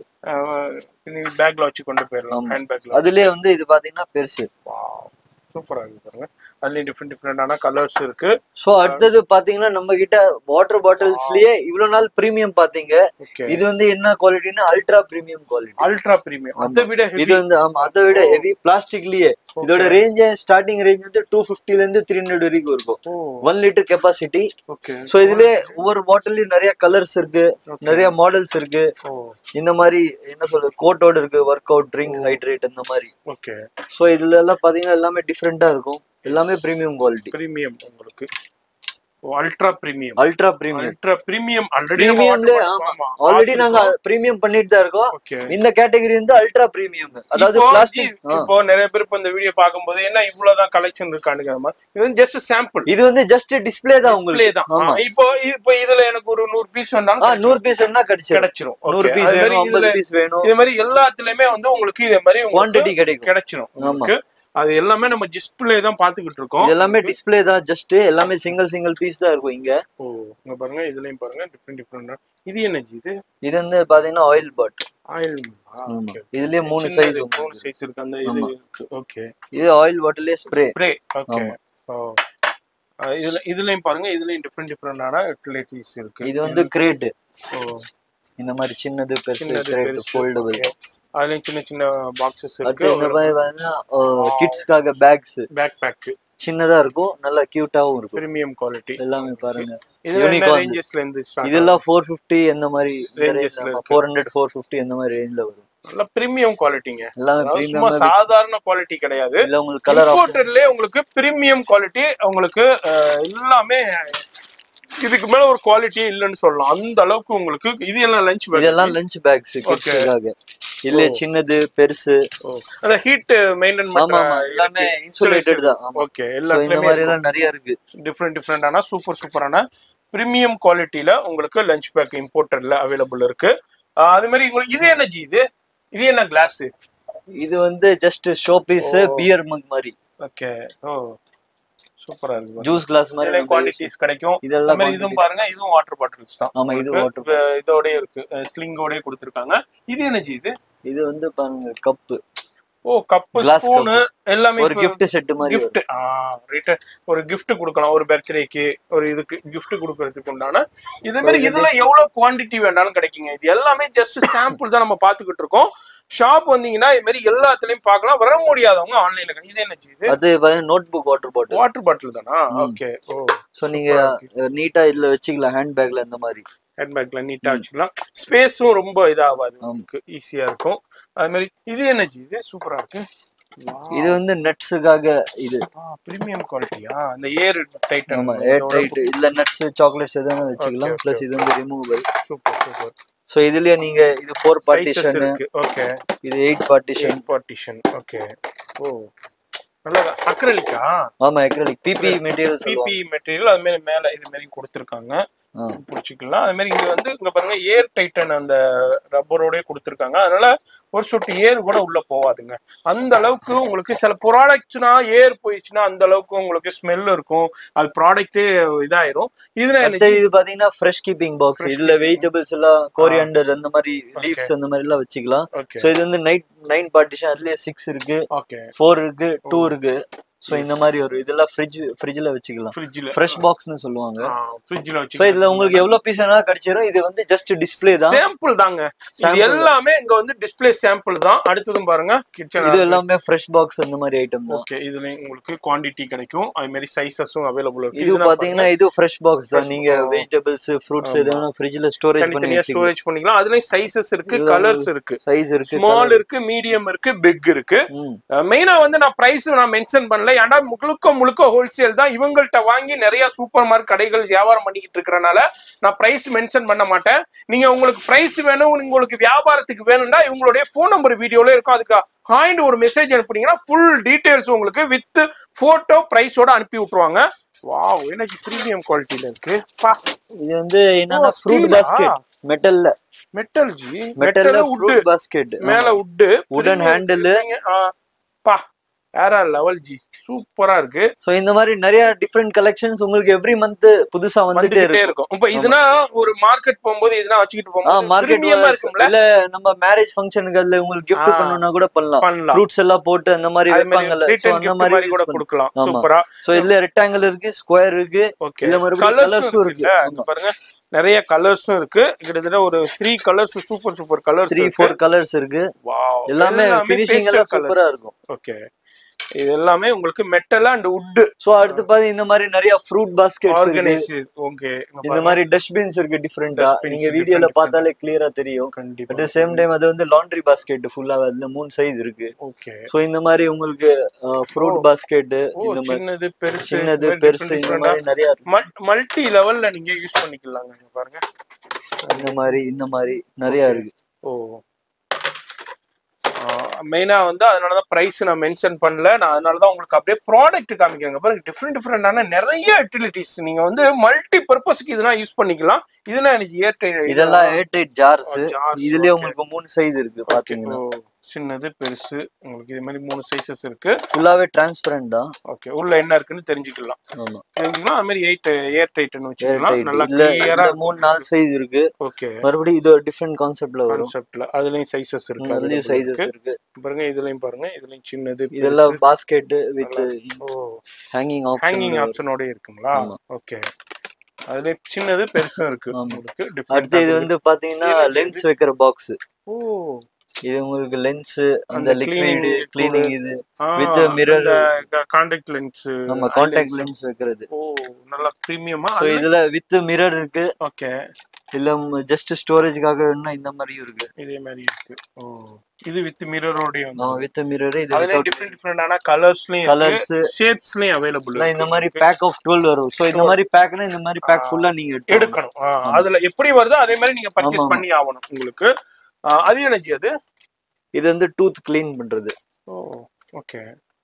பேக்ல வச்சு கொண்டு போயிடலாம் ஹேண்ட் பேக்ல அதுலயே வந்து இது பாத்தீங்கன்னா பெருசு சூப்பரா இருக்கு பாருங்க அதுலயும் டிஃப்ரெண்ட் டிஃப்ரெண்டான கலர்ஸ் இருக்கு சோ அடுத்தது பாத்தீங்கன்னா நம்ம கிட்ட வாட்டர் பாட்டில்ஸ்லயே இவ்வளவு நாள் பிரீமியம் பாத்தீங்க ஓகே இது வந்து என்ன குவாலிட்டினா ultra premium quality ultra premium அதை விட இது ஹெவி வந்து ஆமா அதை விட ஹெவி பிளாஸ்டிக்லயே இதோட ரேஞ்ச் ஸ்டார்டிங் ரேஞ்ச் வந்து டூ ல இருந்து த்ரீ ஹண்ட்ரட் வரைக்கும் இருக்கும் ஓ one litre capacity okay so இதுலயே ஒவ்வொரு பாட்டிலையும் நிறைய கலர்ஸ் இருக்கு நிறைய மாடல்ஸ் இருக்கு ஓ இந்த மாதிரி என்ன சொல்றது கோட்டோட இருக்கு ஒர்க் அவுட் ட்ரிங்க் ஹைட்ரேட் அந்த மாதிரி ஓகே சோ இதுல எல்லாம் பாத்தீங்கன்னா எல்லாமே டிஃப்ரெண்டா இருக்கும் எல்லாமே பிரீமியம் குவாலிட்டி பிரீமியம் உங்களுக்கு ultra premium ultra premium ultra premium already பிரீமியம்ல ஆமா ஆல்ரெடி நாங்க பிரீமியம் பண்ணிட்டு தான் இருக்கோம் ஓகே இந்த கேட்டகரி வந்து அல்ட்ரா பிரீமியம் அதாவது இப்போ பிளாஸ்டிக் இப்போ நிறைய பேர் இப்போ இந்த வீடியோ பார்க்கும்போது என்ன இவ்வளவுதான் கலெக்ஷன் இருக்கானுங்க மாதிரி இது வந்து ஜஸ்ட் சாம்பிள் இது வந்து ஜஸ்ட் டிஸ்ப்ளே தான் டிஸ்பிளே உங்களுக்கு தான் ஆமா ஆ, இப்போ இப்போ இதுல எனக்கு ஒரு நூறு பீஸ் ஆ வேணாலும் நூறு பீஸ் வேணா கிடைச்சிடும் கிடைச்சிரும் நூறு Okay. பீஸ் அது மாதிரி வேணும் ஐம்பது இதுல பீஸ் வேணும் இது மாதிரி எல்லாத்துலயுமே வந்து உங்களுக்கு இதே மாதிரி குவாண்டிட்டி உங்களுக்கு கிடைக்கும் கிடைச்சிரும் உங்களுக்கு அது எல்லாமே நம்ம டிஸ்பிளே தான் பாத்துக்கிட்டு இருக்கோம் இது எல்லாமே டிஸ்ப்ளே தான் ஜஸ்ட் எல்லாமே சிங்கிள் சிங்கிள் பீஸ் தான் இருக்கும் இங்க ஓ இங்க பாருங்க இதுலயும் பாருங்க டிஃப்ரெண்ட் டிஃப்ரெண்ட் இது என்னஜி இது இது வந்து பாத்தீங்கன்னா ஆயில் பாட் ஆயில் இதுலயே மூணு சைஸ் மூணு சைஸ் இருக்கு அந்த இது இருக்கு ஓகே இது ஆயில் பாட்டிலே ஸ்ப்ரே ஸ்ப்ரே ஓகே ஓ இதுல இதுலயும் பாருங்க இதுலயும் டிஃப்ரெண்ட் டிஃப்ரெண்டான யூட்டிலிட்டிஸ் இருக்கு இது வந்து கிரேட் ஓ இந்த மாதிரி சின்னது பெருசு சின்னது கிரேட் பெருசு, ஃபோல்டபுள் okay. அதுலயும் சின்ன சின்ன பாக்ஸஸ் இருக்கு அடுத்து இந்த மாதிரி பாத்தீங்கன்னா கிட்ஸ்க்காக பேக்ஸ் பேக் பேக் சின்னதா இருக்கும் நல்லா கியூட்டாவும் இருக்கும் பிரீமியம் குவாலிட்டி எல்லாமே பாருங்க இதுல என்ன Unicorn. ரேஞ்சஸ்ல இருந்து ஸ்டார்ட் இதெல்லாம் ஃபோர் ஃபிஃப்டி எந்த மாதிரி Ranges ல இருக்கு. ஃபோர் ஹண்ட்ரட் ஃபோர் ஃபிஃப்டி எந்த மாதிரி ரேஞ்சில் வரும் நல்ல பிரீமியம் குவாலிட்டிங்க எல்லாமே சும்மா ப்ரீமியம் சாதாரண குவாலிட்டி கிடையாது இல்ல உங்களுக்கு கலர் இம்போர்ட்டட்லயே உங்களுக்கு பிரீமியம் குவாலிட்டி உங்களுக்கு அஹ், எல்லாமே இதுக்கு மேல ஒரு குவாலிட்டி இல்லைன்னு சொல்லலாம் அந்த அளவுக்கு உங்களுக்கு இது எல்லாம் லஞ்ச் இதெல்லாம் லஞ்ச் பேக்ஸ் கிட்ஸ்க்காக இல்ல சின்னது பெருசு அந்த ஹீட் மெயின்டைன் ஆமா ஆமா எல்லாமே இன்சுலேட்டட் தான் ஆமா ஓகே So, இந்த எல்லாத்துலயுமே மாதிரி எல்லாம் நிறைய இருக்கு டிஃப்ரெண்ட் டிஃப்ரெண்டான சூப்பர் சூப்பரான பிரீமியம் குவாலிட்டியில உங்களுக்கு லஞ்ச் பேக் இம்போர்ட்டட்ல அவைலபிள் இருக்கு அஹ், அது மாதிரி உங்களுக்கு இது என்ன ஜி இது இது என்ன கிளாஸ் இது வந்து just show piece beer mug மாதிரி ஓகே ஓ சூப்பரா இருக்கு ஜூஸ் கிளாஸ் மாதிரி இதுல நம்ம குவான்டிட்டிஸ் கிடைக்கும் இதெல்லாம் அது மாதிரி இதுவும் பாருங்க இதுவும் வாட்டர் பாட்டில்ஸ் தான் ஆமா, இது உங்களுக்கு, water அஹ், இதோடயே இருக்கு ஸ்லிங்கோடயே கொடுத்துருக்காங்க இது என்ன ஜி இது இது வந்து பாருங்க கப்பு ஓ கப்பு Glass ஸ்பூனு எல்லாமே ஒரு gift செட் மாதிரி கிஃப்ட் ரிட்டர்ன் ஒரு gift கொடுக்கலாம் ஒரு பர்த்டேக்கு ஒரு இதுக்கு gift கொடுக்கறதுக்கு உண்டான இது மாதிரி இதுல எவ்வளவு குவாண்டிட்டி வேணாலும் கிடைக்குங்க இது எல்லாமே ஜஸ்ட் சாம்பிள் தான் நம்ம பாத்துக்கிட்டு இருக்கோம் ஷாப் வந்தீங்கன்னா இது மாதிரி எல்லாத்துலயும் பார்க்கலாம் வர முடியாதவங்க ஆன்லைன்ல இது என்ன ஜி இது அடுத்து பாத்தீங்கன்னா note book water bottle water bottle தானா ஓகே ஓ சோ நீங்க நீட்டா இதுல வச்சுக்கலாம் ஹேண்ட் பேக்ல இந்த மாதிரி ஹேண்ட்பேக்ல நீட்டா வச்சுக்கலாம் ஸ்பேஸும் ரொம்ப இதாகாது நமக்கு ஈஸியா இருக்கும் அது மாதிரி இது என்ன ஜி இது சூப்பரா இருக்கு இது வந்து நட்ஸுக்காக இது பிரீமியம் குவாலிட்டியா அந்த ஏர் டைட்டன் ஆமா ஏர் டைட் இல்ல நட்ஸ் சாக்லேட்ஸ் எதுவும் வச்சுக்கலாம் பிளஸ் இது வந்து ரிமூவபிள் சூப்பர் சூப்பர் சோ இதுலயே நீங்க இது ஃபோர் சைஸஸ் பார்ட்டிஷன் இருக்கு ஓகே இது எயிட் பார்ட்டிஷன் பார்ட்டிஷன் ஓகே ஓ நல்லா அக்ரலிக்கா ஆமா எக்ரலிக் பிபி மெட்டீரியல் சொல்லுவாங்க பிபி மெட்டீரியல் அது மாதிரி மேல இது மாதிரி கொடுத்துருக்காங்க ஆ. பிடிச்சிக்கலாம் அது மாதிரி இங்க வந்து இங்க பாருங்க ஏர் டைட்டன் அந்த ரப்பரோடய கொடுத்துருக்காங்க அதனால ஒரு சொட்டு ஏர் கூட உள்ள போகாதுங்க அந்த அளவுக்கு உங்களுக்கு சில ப்ராடக்ட்ஸ்னா ஏர் போயிடுச்சுன்னா அந்த அளவுக்கு உங்களுக்கு ஸ்மெல் இருக்கும் அது ப்ராடக்டே இதாயிரும் இதுல அடுத்து இது பாத்தீங்கன்னா ஃப்ரெஷ் கீப்பிங் பாக்ஸ் இதுல வெஜிடபிள்ஸ் எல்லாம் கோரியண்டர் அந்த மாதிரி லீவ்ஸ் அந்த மாதிரி எல்லாம் வச்சுக்கலாம் ஓகே சோ இது வந்து நைட் நைன் பார்ட்டிஷன் அதுலயே சிக்ஸ் இருக்கு ஓகே ஃபோர் இருக்கு டூ இருக்கு சோ இந்த மாதிரி ஒரு இதெல்லாம் ஃப்ரிட்ஜ் ஃப்ரிட்ஜ்ல வச்சுக்கலாம் ஃப்ரிட்ஜில் ஃப்ரெஷ் பாக்ஸ்னு சொல்லுவாங்க ஃப்ரிட்ஜில் வச்சு சோ இதுல உங்களுக்கு எவ்வளவு பீஸ் வேணா கிடைச்சிரும் இது வந்து ஜஸ்ட் டிஸ்ப்ளே தான் சாம்பிள் தாங்க இது எல்லாமே இங்க வந்து டிஸ்ப்ளே சாம்பிள் தான் அடுத்ததும் பாருங்க கிச்சன் இது எல்லாமே ஃப்ரெஷ் பாக்ஸ் அந்த மாதிரி ஐட்டம் தான் ஓகே இதுல உங்களுக்கு குவாண்டிட்டி கிடைக்கும் அது மாதிரி சைஸஸும் அவைலபிள் இருக்கு இது இதெல்லாம் பாத்தீங்கன்னா இது ஃப்ரெஷ் பாக்ஸ் தான் நீங்க வெஜிடபிள்ஸ் ஃப்ரூட்ஸ் எது வேணா ஃப்ரிட்ஜ்ல ஸ்டோரேஜ் பண்ணி தனித்தனியா வச்சுக்கலாம் ஸ்டோரேஜ் பண்ணிக்கலாம் அதுலயும் சைஸஸ் இருக்கு கலர்ஸ் இருக்கு சைஸ் இருக்கு ஸ்மால் இருக்கு மீடியம் இருக்கு பிக் இருக்கு ம். மெயினா வந்து நான் பிரைஸ் நான் மென்ஷன் பண்ணல ஏன்டா முழுக்க முழுக்க ஹோல்சேல் தான் இவங்கள்ட்ட வாங்கி நிறைய சூப்பர் மார்க்கெட் கடைகள் வியாபாரம் பண்ணிக்கிட்டு இருக்கறனால நான் பிரைஸ் மென்ஷன் பண்ண மாட்டேன் நீங்க உங்களுக்கு பிரைஸ் வேணும் உங்களுக்கு வியாபாரத்துக்கு வேணும்னா இவங்களுடைய ஃபோன் நம்பர் வீடியோல இருக்கும் அதுக்கு ஹாய்னு ஒரு மெசேஜ் அனுப்புனீங்கன்னா ஃபுல் டீடைல்ஸ் உங்களுக்கு வித் போட்டோ பிரைஸோட அனுப்பி விட்டுருவாங்க வாவ் எனக்கு பிரீமியம் குவாலிட்டியில இருக்கு பா இது வந்து என்னன்னா ஓ, ஃப்ரூட் steel ஆ? பாஸ்கெட் மெட்டல்ல மெட்டல் ஜி மெட்டல்ல மெட்டல் உட் ஃப்ரூட் பாஸ்கெட் மேல உட்டு Wooden handle. பா வேற லெவல் ஜி சூப்பரா இருக்கு சோ இந்த மாதிரி நிறைய டிஃப்ரெண்ட் கலெக்ஷன்ஸ் உங்களுக்கு எவ்ரி மந்த் புதுசா வந்துட்டே வந்துட்டே இருக்கும் இருக்கும் இப்ப இதுனா ஒரு மார்க்கெட் போகும்போது இதுனா வச்சுக்கிட்டு ஆ போகும்போது மார்க்கெட் பிரீமியமா இருக்கும்ல இல்ல நம்ம மேரேஜ் ஃபங்க்ஷனுக்கு உங்களுக்கு gift ஆ. பண்ணனும்னா கூட பண்ணலாம் பண்ணலாம் ஃப்ரூட்ஸ் எல்லாம் போட்டு அந்த மாதிரி அது மாதிரி வைப்பாங்கல்ல சோ ரிட்டர்ன் அந்த கிஃப்ட் மாதிரி மாதிரி கூட use பண்ணலாம். கொடுக்கலாம் ஆமா. சூப்பரா சோ இதுல ரெக்டாங்கிள் இருக்கு ஸ்கொயர் இருக்கு ஓகே இதுல மறுபடியும் கலர்ஸும் கலர்ஸும் இருக்கு இருக்கு இங்க பாருங்க நிறைய கலர்ஸும் இருக்கு கிட்டத்தட்ட ஒரு three colours super super colours three four colours இருக்கு வாவ் எல்லாமே ஃபினிஷிங் எல்லாம் சூப்பரா இருக்கும் ஓகே இது எல்லாமே உங்களுக்கு மெட்டல் அண்ட் wood சோ அடுத்து பாத்தீங்க இந்த மாதிரி நிறைய ஃப்ரூட் பாஸ்கெட்ஸ் இருக்கு ஆர்கனைஸ் ஓகே இந்த மாதிரி டஸ்ட்பின்ஸ் இருக்கு டிஃப்ரெண்டா Dustbins நீங்க different, வீடியோல different. பார்த்தாலே கிளியரா தெரியும் கண்டிப்பா அட் சேம் டைம் அது வந்து லாண்ட்ரி பாஸ்கெட் ஃபுல்லா அதுல மூணு சைஸ் இருக்கு ஓகே சோ இந்த மாதிரி உங்களுக்கு ஃப்ரூட் பாஸ்கெட் ஓ இந்த மாதிரி சின்னது பெருசு சின்னது பெருசு இந்த மாதிரி நிறைய இருக்கு மல்டி லெவல்ல நீங்க யூஸ் பண்ணிக்கலாங்க இங்க பாருங்க இந்த மாதிரி இந்த மாதிரி நிறைய இருக்கு ஓ மெயினா வந்து அதனால தான் ப்ரைஸ் நான் மென்ஷன் பண்ணல நான் அதனால தான் உங்களுக்கு அப்படியே ப்ராடக்ட் காமிக்கிறேங்க பாருங்க டிஃப்ரெண்ட் டிஃப்ரெண்டான நிறைய யூட்டிலிட்டிஸ் நீங்க வந்து மல்டி பர்பஸ்க்கு இதெல்லாம் யூஸ் பண்ணிக்கலாம் இதெல்லாம் எனக்கு ஏர்டெல் இதெல்லாம் ஏர்டைட் ஜார்ஸ் jars, இதுலயே okay. உங்களுக்கு மூணு சைஸ் இருக்கு பாத்தீங்கன்னா சின்னது பெருசு உங்களுக்கு இது மாதிரி மூணு சைஸஸ் இருக்கு ஃபுல்லாவே டிரான்ஸ்பரண்ட் தான் ஓகே உள்ள என்ன இருக்குன்னு தெரிஞ்சுக்கலாம் ஆமா தெரிஞ்சுக்கலாம் அது மாதிரி எயிட் ஏர் டைட்னு வச்சுக்கலாம் ஏர்டைட் நல்லா இதுல கிளியரா இந்த மூணு நாலு சைஸ் இருக்கு ஓகே மறுபடியும் இது ஒரு டிஃப்ரெண்ட் கான்செப்ட்ல வரும் கான்செப்ட்ல அதுலயும் சைஸஸ் இருக்கு அதுலயும் available சைஸஸ் இருக்கு. இருக்கு பாருங்க இதுலயும் பாருங்க இதுலயும் சின்னது இதெல்லாம் பாஸ்கெட் வித் ஓ ஹேங்கிங் ஹேங்கிங் ஆப்ஷன் ஆப்ஷனோட இருக்குங்களா ஆமா. ஓகே அதுல சின்னது பெருசும் இருக்கு ஆமா. உங்களுக்கு அடுத்து இது different வந்து பாத்தீங்கன்னா இது லென்ஸ் வைக்கிற பாக்ஸ் ஓ இது உங்களுக்கு லென்ஸ் அந்த அந்த லிக்விட் cleaning கிளீனிங் இது ஆ, With the mirror. அந்த கான்டாக்ட் லென்ஸ் நம்ம கான்டாக்ட் லென்ஸ் வைக்கிறது ஓ நல்லா பிரீமியமா ஸோ இதுல வித் மிரர் இருக்கு ஓகே இல்ல ஜஸ்ட் ஸ்டோரேஜ்க்காக வேணும்னா இந்த மாதிரியும் இருக்கு இதே மாதிரி இருக்கு ஓ இது வித் மிரரோடய வந்து வித் மிரர் இது அதுல without டிஃப்ரெண்ட் டிஃப்ரெண்டான கலர்ஸ்லயும் Colours. கலர்ஸ் ஷேப்ஸ்லயும் அவைலபிள் இல்ல இந்த மாதிரி பேக் ஆஃப் டுவெல் வரும் ஸோ இந்த மாதிரி பேக்னா இந்த மாதிரி பேக் ஃபுல்லா நீங்க எடுத்து எடுக்கணும் ஆ, அதுல எப்படி வருதோ அதே மாதிரி நீங்க பர்ச்சேஸ் ஆமா. பண்ணி ஆகணும் உங்களுக்கு ஆ, அது எனர்ஜி அது இது வந்து டூத் க்ளீன் பண்றது ஓ okay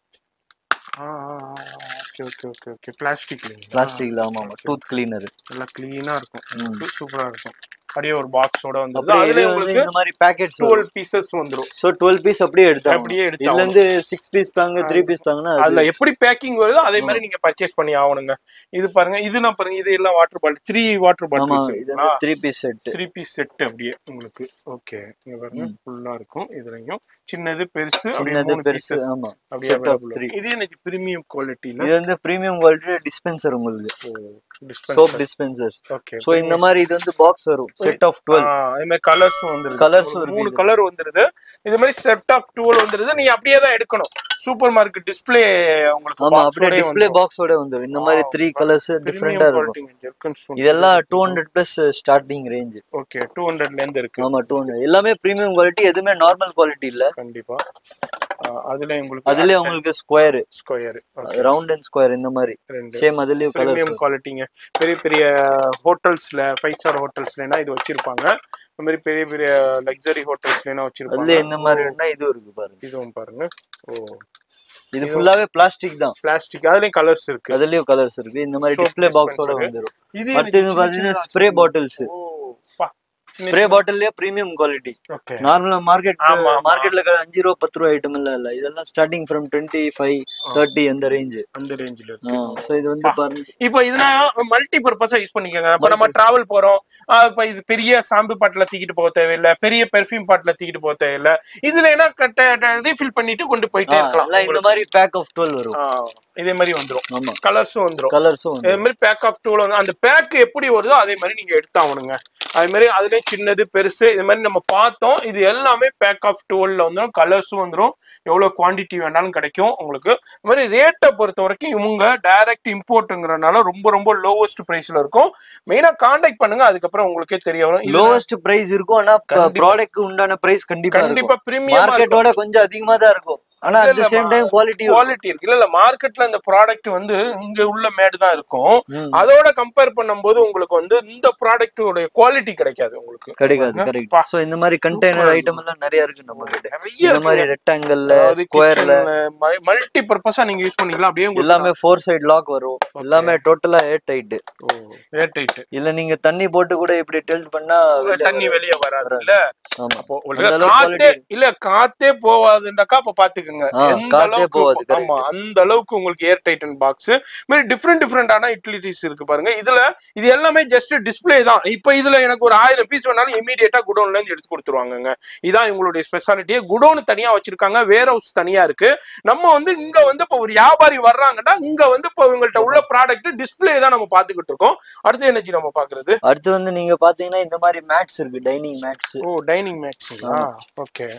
okay okay okay okay plastic பிளாஸ்டிக்ல ஆமா ஆமா டூத் கிளீனர் நல்லா கிளீனா இருக்கும் சூப்பரா இருக்கும் அப்படியே ஒரு பாக்ஸோட வந்து அப்படியே அதுல இது வந்து உங்களுக்கு இந்த மாதிரி பேக்கெட்ஸ் டுவெல் பீசஸ் வந்துரும் ஸோ டுவெல் பீஸ் அப்படியே எடுத்தாங்க அப்படியே எடுத்து இதுல இருந்து சிக்ஸ் பீஸ் தாங்க த்ரீ பீஸ் தாங்கன்னா அது அதுல எப்படி பேக்கிங் வருதோ அதே மாதிரி நீங்க பர்ச்சேஸ் பண்ணி ஆகணுங்க இது பாருங்க இது நான் பாருங்க இது எல்லாம் வாட்டர் பாட்டில் த்ரீ வாட்டர் ஆமா பாட்டில்ஸ் இது வந்து three piece set three piece set அப்படியே உங்களுக்கு ஓகே இங்க பாருங்க ஃபுல்லா இருக்கும் இதுலயும் சின்னது பெருசு அப்படியே சின்னது மூணு பெருசு பீசஸ் ஆமா அப்படியே செட் ஆஃப் available. த்ரீ இது எனக்கு பிரீமியம் குவாலிட்டில இது வந்து பிரீமியம் குவாலிட்டி டிஸ்பென்சர் உங்களுக்கு dispense soap dispensers okay so இந்த மாதிரி இது வந்து பாக்ஸ் வரும் செட் ஆஃப் டுவெல் அதே மாதிரி கலர்ஸும் வந்துருது Colours ஒரு இருக்கு மூணு இதுல. கலர் வந்துருது இது மாதிரி செட் ஆஃப் டுவெல் வந்துருது நீங்க அப்படியே தான் எடுக்கணும் சூப்பர் மார்க்கெட் டிஸ்ப்ளே உங்களுக்கு ஆமா box அப்படியே ஓடயே டிஸ்ப்ளே வந்துரும். பாக்ஸோட வந்துரும் இந்த மாதிரி த்ரீ கலர்ஸ் Premium டிஃப்ரெண்டா இருக்கும் quality jerkins வந்து- இதெல்லாம் two hundred plus starting range okay two ஹண்ட்ரட்ல இருந்து இருக்கு ஆமா டூ ஹண்ட்ரட் எல்லாமே பிரீமியம் குவாலிட்டி எதுவுமே நார்மல் குவாலிட்டி இல்ல கண்டிப்பா ஆஹ் அதுல உங்களுக்கு அதுலயே உங்களுக்கு square square round and square இந்த மாதிரி ரெண்டு சேம் அதுலயும் கலர்ஸ் பிரீமியம் குவாலிட்டிங்க பெரிய பெரிய ஹோட்டல்ஸ்ல ஃபைவ் ஸ்டார் ஹோட்டல்ஸ்லாம் இது வச்சிருப்பாங்க இந்த மாதிரி பெரிய பெரிய லக்ஸரி ஹோட்டல்ஸ்லாம் வச்சிருப்பாங்க அதுல இந்த மாதிரி இருந்தா இது இருக்கு பாருங்க இதுவும் பாருங்க ஓ இது ஃபுல்லாவே பிளாஸ்டிக் தான் பிளாஸ்டிக் அதுலயும் கலர்ஸ் இருக்கு அதுலயும் கலர்ஸ் இருக்கு இந்த மாதிரி Soap டிஸ்ப்ளே பாக்ஸோட dispenser. வந்துரும் இது அடுத்து இது பாத்தீங்கன்னா ஸ்ப்ரே பாட்டில்ஸ் ஓ பா ஸ்ப்ரே பாட்டில்லயே பிரீமியம் குவாலிட்டி ஓகே நார்மலா மார்க்கெட் ஆமா, ஆமா. மார்க்கெட்ல அஞ்சு ரூபா பத்து ரூபா ஐட்டம் இல்ல இல்ல இதெல்லாம் starting from twenty five thirty அந்த ரேஞ்ச் அந்த ரேஞ்சில இருக்கு சோ இது வந்து பாருங்க இப்போ இதுனா மல்டி பர்பஸா யூஸ் பண்ணிக்கோங்க இப்போ நம்ம டிராவல் போறோம் ஆஹ் இப்போ இது பெரிய சாம்பு பாட்டில தூக்கிட்டு போக தேவையில்லை பெரிய பெர்ஃப்யூம் பாட்டில தூக்கிட்டு போக தேவையில்லை இதுல என்ன ரீஃபில் பண்ணிட்டு கொண்டு போயிட்டே இருக்கலாம் எல்லாம் இந்த மாதிரி பேக் ஆஃப் டுவெல் வரும் ஆஹ் இதே மாதிரி வந்துரும் ஆமா கலர்ஸும் வந்துரும் கலர்ஸும் வந்து அதே மாதிரி பேக் ஆஃப் டூல் வந்து அந்த பேக் எப்படி வருதோ அதே மாதிரி நீங்க எடுத்தாகணுங்க அதே மாதிரி அதுலயே சின்னது பெருசு இது மாதிரி நம்ம பார்த்தோம் இது எல்லாமே பேக் ஆஃப் டூல்ல வந்துடும் கலர்ஸும் வந்துடும் எவ்வளவு குவாண்டிட்டி வேணாலும் கிடைக்கும் உங்களுக்கு இந்த மாதிரி ரேட்டை பொறுத்த வரைக்கும் இவங்க டைரக்ட் இம்போர்ட்டுங்கிறனால ரொம்ப ரொம்ப லோவஸ்ட் பிரைஸ்ல இருக்கும் மெயினா காண்டாக்ட் பண்ணுங்க அதுக்கப்புறம் உங்களுக்கே தெரிய வரும் இது லோவஸ்ட் பிரைஸ் இருக்கும் ஆனா ப்ராடக்ட் உண்டான பிரைஸ் கண்டிப்பா கண்டிப்பா இருக்கும் பிரீமியம் மார்க்கெட்டோட கொஞ்சம் அதிகமா தான் இருக்கும் ஆனா at the same time quality quality இருக்கு இல்ல இல்ல மார்க்கெட்ல இந்த ப்ராடக்ட் வந்து இங்க உள்ள மேடு தான் இருக்கும் அதோட கம்பேர் பண்ணும்போது உங்களுக்கு வந்து இந்த ப்ராடக்டோட குவாலிட்டி கிடைக்காது உங்களுக்கு கிடைக்காது கரெக்ட் பா. சோ இந்த மாதிரி கண்டெய்னர் ஐட்டம் எல்லாம் நிறைய இருக்கு நம்ம கிட்ட நிறைய இந்த மாதிரி ரெக்டாங்கிள்ல ஸ்கொயர்ல மல்டி பர்பஸா நீங்க யூஸ் பண்ணிக்கலாம் அப்படியே உங்களுக்கு எல்லாமே ஃபோர் சைடு லாக் வரும் எல்லாமே டோட்டலா ஏர் டைட் ரேட் டைட் இல்ல நீங்க தண்ணி போட்டு கூட இப்படி டெல்ட் பண்ணா வெளிய தண்ணி வராது. வெளிய வராது இல்ல ஆமா அப்போ அந்த உங்களுக்கு அளவுக்கு காத்தே quality இல்ல காத்தே போவாதுண்டாக்கா அப்ப பாத்துக்கோங்க ஆ, எந்த காத்தே அளவுக்கு போகாது, correct. ஆமா அந்த அளவுக்கு உங்களுக்கு ஏர் டைட்டன் பாக்ஸ் மாதிரி டிஃப்ரெண்ட் டிஃப்ரெண்டான யூட்டிலிட்டிஸ் இருக்கு பாருங்க இதுல இது எல்லாமே ஜஸ்ட் டிஸ்ப்ளே தான் இப்போ இதுல எனக்கு ஒரு ஆயிரம் பீஸ் வேணாலும் இமீடியட்டா குடோன்ல இருந்து எடுத்து கொடுத்துருவாங்கங்க இதான் இவங்களுடைய ஸ்பெஷாலிட்டியே குடோன் தனியா வச்சிருக்காங்க வேர் ஹவுஸ் தனியா இருக்கு நம்ம வந்து இங்க வந்து இப்போ ஒரு வியாபாரி வர்றாங்கன்னா இங்க வந்து இப்போ இவங்கள்ட்ட உள்ள ப்ராடக்ட் டிஸ்ப்ளே தான் நம்ம பாத்துக்கிட்டு இருக்கோம் அடுத்து என்னச்சு நம்ம பாக்குறது அடுத்து வந்து நீங்க பாத்தீங்கன்னா இந்த மாதிரி மேட்ஸ் இருக்கு டைனிங் மேட்ஸ் ஓ டைனிங் மேட்ஸுங்களா ஓகே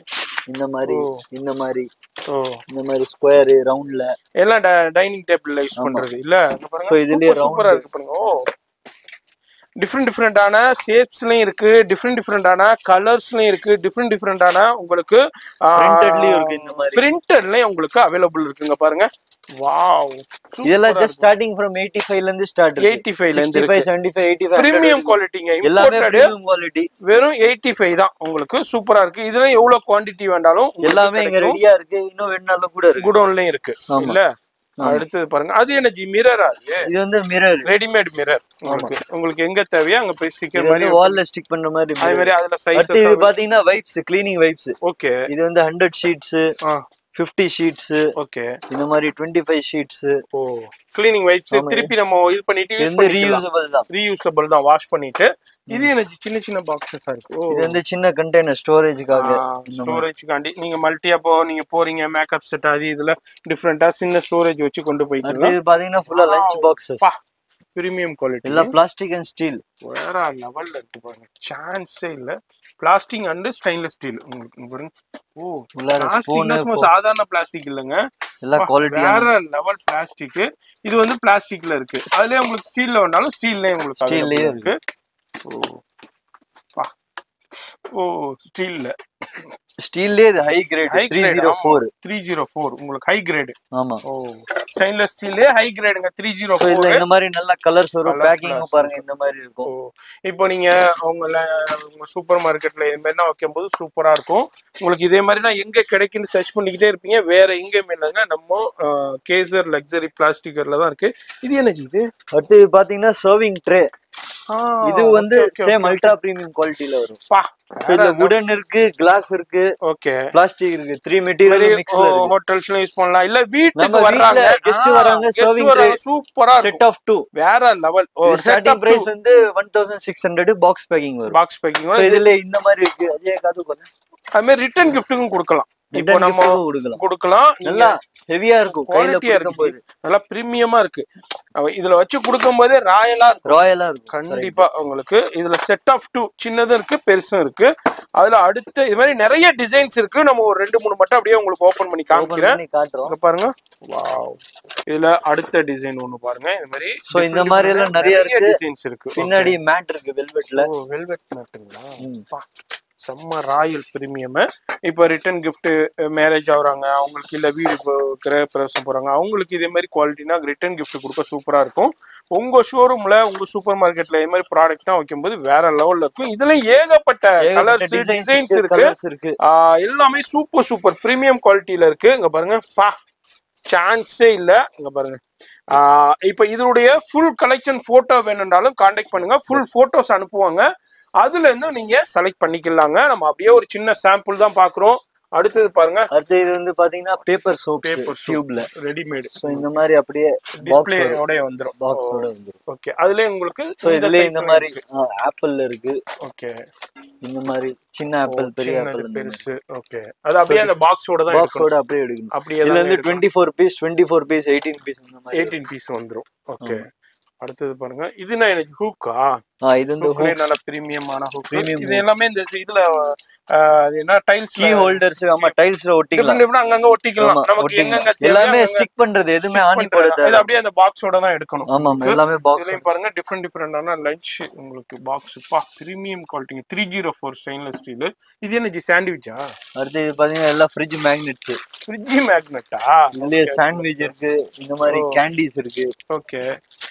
இந்த மாதிரி ஓ. இந்த மாதிரி ஓ இந்த மாதிரி ஸ்கொயர் ரவுண்ட்ல எல்லாம் டைனிங் டேபிள்ல யூஸ் பண்றது இல்ல இங்க பாருங்க So, இதுலயே சூப்பர் சூப்பரா இருக்கு பாருங்க ஓ டிஃப்ரெண்ட் டிஃப்ரெண்டான ஷேப்ஸ்லயும் இருக்கு டிஃப்ரெண்ட் டிஃப்ரெண்டான கலர்ஸ்லயும் இருக்கு டிஃப்ரெண்ட் டிஃப்ரெண்டான உங்களுக்கு Printedலயும் இருக்கு இந்த மாதிரி. பிரிண்டட்லயும் உங்களுக்கு அவைலபிள் இருக்குங்க பாருங்க வாவ் இதெல்லாம் ஜஸ்ட் ஸ்டார்டிங் ஃப்ரம் எயிட்டி ஃபைவ்ல இருந்து ஸ்டார்ட் எயிட்டி ஃபைவ்ல இருந்து five seventy five eighty five premium குவாலிட்டிங்க எல்லாமே இம்போர்ட்டட் பிரீமியம் குவாலிட்டி வெறும் எயிட்டி ஃபைவ் தான் உங்களுக்கு சூப்பரா இருக்கு இதுல எவ்வளவு குவாண்டிட்டி வேண்டாலும் எல்லாமே இங்க ரெடியா இருக்கு இன்னும் வேணாலும் கூட இருக்கு குடோன்லயும் இருக்கு இல்ல அடுத்தது பாருங்க அது என்ன ஜி மிரர் அது இது வந்து மிரர் ரெடிமேட் மிரர் உங்களுக்கு உங்களுக்கு எங்க தேவையோ அங்க போய் ஸ்டிக்கர் இது மாதிரி வந்து வால்ல ஸ்டிக் பண்ற மாதிரி அதே mirror. மாதிரி அதுல அடுத்து சைஸ் இது பாத்தீங்கன்னா வைப்ஸ் கிளீனிங் வைப்ஸ் ஓகே இது வந்து hundred sheets fifty sheets okay இந்த மாதிரி டுவெண்ட்டி ஃபைவ் ஷீட்ஸ் ஓ கிளீனிங் வைப்ஸ் திருப்பி நம்ம இது பண்ணிட்டு இது யூஸ் வந்து பண்ணிக்கலாம் ரீயூசபிள் தான் ரீயூசபிள் தான் வாஷ் பண்ணிட்டு இது எனக்கு சின்ன சின்ன பாக்ஸஸா இருக்கு ஓ இது வந்து சின்ன கண்டெய்னர் ஸ்டோரேஜ்க்காக ஸ்டோரேஜ்க்காண்டி நீங்க மல்டியா போ நீங்க போறீங்க மேக்கப் செட் அது இதுல டிஃப்ரெண்டா சின்ன ஸ்டோரேஜ் வச்சு கொண்டு போய்க்கலாம் அடுத்து இது பாத்தீங்கன்னா ஃபுல்லா லஞ்ச் பாக்ஸஸ் பா பிரீமியம் குவாலிட்டி எல்லாம் பிளாஸ்டிக் அண்ட் ஸ்டீல் வேற லெவல்ல இருக்கு பாருங்க சான்ஸே இல்ல பிளாஸ்டிக் அண்ட் ஸ்டெயின்லெஸ் ஸ்டீல் உங்களுக்கு இங்க பாருங்க ஓ உள்ளார பிளாஸ்டிக்னா சும்மா சாதாரண பிளாஸ்டிக் இல்லைங்க எல்லாம் குவாலிட்டி வேற லெவல் பிளாஸ்டிக் இது வந்து பிளாஸ்டிக்ல இருக்கு அதுலயே உங்களுக்கு ஸ்டீல்ல வேணாலும் ஸ்டீல்லே உங்களுக்கு Steel-லயே available இருக்கு ஓ பா. ஓ ஸ்டீல்ல ஸ்டீல்லே இது high grade high three grade zero four three zero four உங்களுக்கு ஹை கிரேடு ஆமா ஓ ஸ்டெயின்லெஸ் ஸ்டீல்லே ஹை கிரேடுங்க த்ரீ ஜீரோ So இதுல ஃபோர் இந்த மாதிரி நல்ல கலர்ஸ் வரும் Colour பேக்கிங்கும் plus. பாருங்க இந்த மாதிரி ஓ இருக்கும் இப்போ நீங்க உங்கள உங்க சூப்பர் மார்க்கெட்ல இது மாதிரிலாம் வைக்கும்போது சூப்பரா இருக்கும் உங்களுக்கு இதே மாதிரி நான் எங்க கிடைக்குன்னு சர்ச் பண்ணிக்கிட்டே இருப்பீங்க வேற எங்கேயுமே இல்லைங்க நம்ம கேசர் லக்ஸரி பிளாஸ்டிக்கர்ல தான் இருக்கு இது என்னது இது அடுத்து இது பாத்தீங்கன்னா சர்விங் ட்ரே இது வந்து சேம் அல்ட்ரா பிரீமியம் குவாலிட்டில வரும் பா So இதுல வுடன் இருக்கு கிளாஸ் இருக்கு ஓகே பிளாஸ்டிக் இருக்கு த்ரீ மெட்டீரியல் மிக்ஸ்ல இருக்கு ஹோட்டல்ஸ்ல யூஸ் பண்ணலாம் இல்ல வீட்டுக்கு நம்ம வர்றாங்க வீட்ல guest வராங்க, serving tray. சூப்பரா செட் இருக்கும் ஆஃப் டூ வேற லெவல் ஸ்டார்டிங் பிரைஸ் வந்து one thousand six hundred box packing வரும் பாக்ஸ் பேக்கிங் So இதுல இந்த மாதிரி இருக்கு அதே காது பாருங்க அது மாதிரி ரிட்டர்ன் கிஃப்ட்டுக்கும் கொடுக்கலாம் இப்போ Return நம்ம gift க்கும் கொடுக்கலாம் கொடுக்கலாம் நீங்க நல்லா ஹெவியா இருக்கும் கையில குவாலிட்டியா கொடுக்கும் போது இருக்கு நல்லா பிரீமியமா இருக்கு அவ இதுல வச்சு கொடுக்கும் போதே ராயலா இருக்கும் ராயலா இருக்கும் கண்டிப்பா உங்களுக்கு இதுல செட் ஆஃப் டூ சின்னதும் இருக்கு பெருசும் இருக்கு அதுல அடுத்து இது மாதிரி நிறைய டிசைன்ஸ் இருக்கு நம்ம ஒரு ரெண்டு மூணு மட்டும் அப்படியே உங்களுக்கு ஓபன் பண்ணி Open காமிக்கிறேன் பண்ணி காட்டுறோம் இங்க பாருங்க வாவ் இதுல அடுத்த டிசைன் ஒண்ணு பாருங்க இது மாதிரி So இந்த மாதிரி எல்லாம் நிறைய இருக்கு. டிசைன்ஸ் இருக்கு பின்னாடி மேட் இருக்கு வெல்வெட்ல ஓ வெல்வெட் மேட்டுங்களா செம்ம ராயல் பிரீமியம் இப்போ ரிட்டர்ன் gift மேரேஜ் ஆகுறாங்க அவங்களுக்கு இல்லை வீடு இப்போ கிரக பிரவேசம் போகிறாங்க அவங்களுக்கு இதே மாதிரி குவாலிட்டினா ரிட்டர்ன் gift கொடுக்க சூப்பராக இருக்கும் உங்கள் ஷோரூமில் உங்கள் சூப்பர் மார்க்கெட்டில் இது மாதிரி ப்ராடக்ட்லாம் வைக்கும்போது வேற லெவலில் இருக்கும் இதுல ஏகப்பட்ட கலர்ஸ் டிசைன்ஸ் இருக்கு கலர்ஸ் இருக்கு ஆஹ் எல்லாமே சூப்பர் சூப்பர் ப்ரீமியம் குவாலிட்டியில இருக்கு இங்க பாருங்க பா சான்ஸே இல்ல இங்க பாருங்க ஆஹ் இப்போ இதனுடைய ஃபுல் கலெக்ஷன் போட்டோ வேணும்னாலும் காண்டாக்ட் பண்ணுங்க ஃபுல் போட்டோஸ் அனுப்புவாங்க அதுல இருந்து நீங்க செலக்ட் பண்ணிக்கலாங்க நம்ம அப்படியே ஒரு சின்ன சாம்பிள் தான் பாக்குறோம் அடுத்தது பாருங்க அடுத்து இது வந்து பாத்தீங்கன்னா பேப்பர் சோப் Paper soap. டியூப்ல ரெடிமேடு சோ இந்த மாதிரி அப்படியே டிஸ்பிளேயோட வந்துரும் பாக்ஸோட வந்துரும் ஓகே அதுல உங்களுக்கு சோ இதுல இந்த மாதிரி ஆப்பிள் இருக்கு ஓகே இந்த மாதிரி சின்ன ஆப்பிள் பெரிய ஆப்பிள் பெருசு ஓகே அது அப்படியே அந்த பாக்ஸோட தான் எடுக்கணும் பாக்ஸோட அப்படியே எடுக்கணும் அப்படியே இதுல தான் இருந்து twenty four piece twenty four piece eighteen piece இந்த மாதிரி எயிட்டீன் பீஸ் வந்துரும் ஓகே அடுத்தது பாருங்க இது நான் எனக்கு ஹூக்கா ஆ இது வந்து ஹூக்லயே நல்ல பிரீமியமான ஹூக் Premium இது எல்லாமே இந்த இதுல ஆஹ், அது என்ன டைல்ஸ் கீ ஹோல்டர்ஸ் ஆமா டைல்ஸ்ல ஒட்டிக்கலாம் டிஃபரெண்ட் அங்கங்க ஒட்டிக்கலாம் ஆமா நமக்கு ஒட்டிக்கலாம் எங்கெங்க தேவையோ எல்லாமே அங்கங்க ஸ்டிக் பண்றது எதுவுமே ஆணி stick போட பண்றது. தேவை இது அப்படியே அந்த பாக்ஸோட தான் எடுக்கணும் ஆமா ஆமா எல்லாமே பாக்ஸ் இதுலயும் பாருங்க டிஃப்ரெண்ட் டிஃப்ரெண்டான லஞ்ச் உங்களுக்கு பாக்ஸ் பா பிரீமியம் குவாலிட்டிங்க three zero four stainless steel இது என்ன சாண்ட்விச்சா அடுத்து இது பாத்தீங்கன்னா எல்லாம் ஃப்ரிட்ஜ் மேக்னெட்ஸ் ஃப்ரிட்ஜ் மேக்னெட்டா இதுலயே சாண்ட்விச் இருக்கு இந்த மாதிரி கேண்டீஸ் இருக்கு ஓகே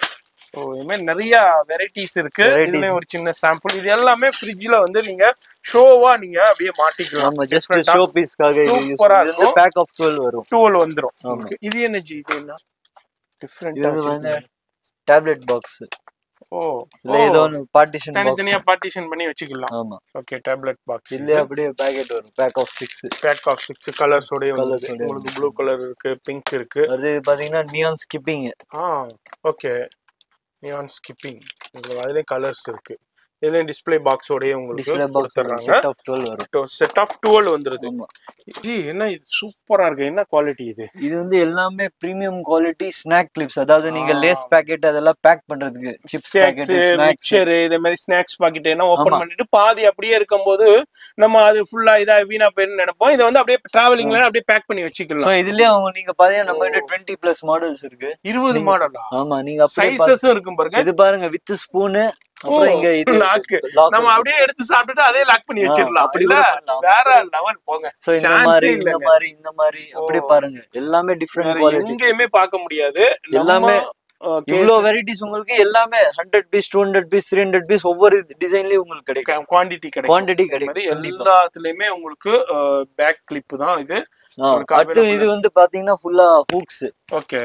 ஓ இது மாதிரி நிறைய வெரைட்டிஸ் இருக்கு Varieties. இதுலயும் ஒரு சின்ன சாம்பிள் இது எல்லாமே ஃப்ரிட்ஜ்ல வந்து நீங்க ஷோவா நீங்க அப்படியே மாட்டிக்கலாம் நம்ம ஜஸ்ட் ஷோ பீஸ்க்காக இது யூஸ் Super ஆ இது வந்து பேக் ஆஃப் 12 வரும் டூவல் வந்துரும் உங்களுக்கு. இது என்ன ஜி இது என்ன டிஃப்ரெண்ட் இது வந்து டேப்லெட் பாக்ஸ் ஓ இதுல ஏதோ ஒன்று பார்ட்டிஷன் பாக்ஸ் தனித்தனியா பார்ட்டிஷன் பண்ணி வச்சுக்கலாம் ஆமா ஓகே டேப்லெட் பாக்ஸ் இதுலயே அப்படியே பேக்கெட் வரும் pack of six pack of six கலர்ஸோடய Colours வந்து ஓடயே உங்களுக்கு ப்ளூ கலர் இருக்கு பிங்க் இருக்கு அது பாத்தீங்கன்னா நியான் ஸ்கிப்பிங் ஆ ஓகே நியான் ஸ்கிப்பிங் அதுலயும் கலர்ஸ் இருக்கு இதுலயும் டிஸ்ப்ளே பாக்ஸோடய உங்களுக்கு டிஸ்பிளே பாக்ஸ் கொடுத்துறாங்க செட் ஆஃப் டுவெல் வரும் செட் ஆஃப் டுவெல் வந்துருது ஆமா ஜி என்ன இது சூப்பரா இருக்கு என்ன குவாலிட்டி இது இது வந்து எல்லாமே பிரீமியம் குவாலிட்டி ஸ்நாக் கிளிப்ஸ் அதாவது நீங்க லேஸ் பாக்கெட் அதெல்லாம் பேக் பண்றதுக்கு chips snacks packet snacks mixture இதே மாதிரி ஸ்நாக்ஸ் பாக்கெட் எல்லாம் ஓபன் ஆமா. பண்ணிட்டு பாதி அப்படியே இருக்கும்போது நம்ம அது ஃபுல்லா இதா வீணா போயிருந்து நினைப்போம் இதை வந்து அப்படியே டிராவலிங்ல அப்படியே பேக் பண்ணி சோ வச்சுக்கலாம் இதுலயே அவங்க நீங்க பாத்தீங்கன்னா நம்ம கிட்ட டுவெண்ட்டி பிளஸ் மாடல்ஸ் இருக்கு இருபது மாடலா ஆமா நீங்க அப்படியே பா- சைசஸும் இருக்கும் பாருங்க இது பாருங்க வித் ஸ்பூனு அப்புறம் இங்க இது லாக்கு lock நம்ம இருக்கு. அப்படியே எடுத்து சாப்பிட்டுட்டு அதே லாக் பண்ணி ஆ, வச்சிடலாம் அப்படி இல்ல கூட பண்ணலாம். வேற லெவல் போங்க சோ இந்த chance மாதிரி ஏ இந்த இல்லைங்க. மாதிரி இந்த மாதிரி அப்படி ஓ. பாருங்க எல்லாமே டிஃப்ரெண்ட் வேற குவாலிட்டி எங்கேயுமே பார்க்க முடியாது எல்லாமே நம்ம, அஹ், இவ்ளோ வெரைட்டிஸ் உங்களுக்கு எல்லாமே hundred piece two hundred piece three hundred piece ஒவ்வொரு டிசைன்லயும் உங்களுக்கு கிடைக்கும் குவாண்டிட்டி கிடைக்கும் குவாண்டிட்டி இந்த மாதிரி கிடைக்கும் கண்டிப்பா. எல்லாத்துலயுமே உங்களுக்கு பேக் கிளிப் தான் இது ஆ, உங்களுக்கு அடுத்து available. இது வந்து பாத்தீங்கன்னா ஃபுல்லா ஹூக்ஸ் ஓகே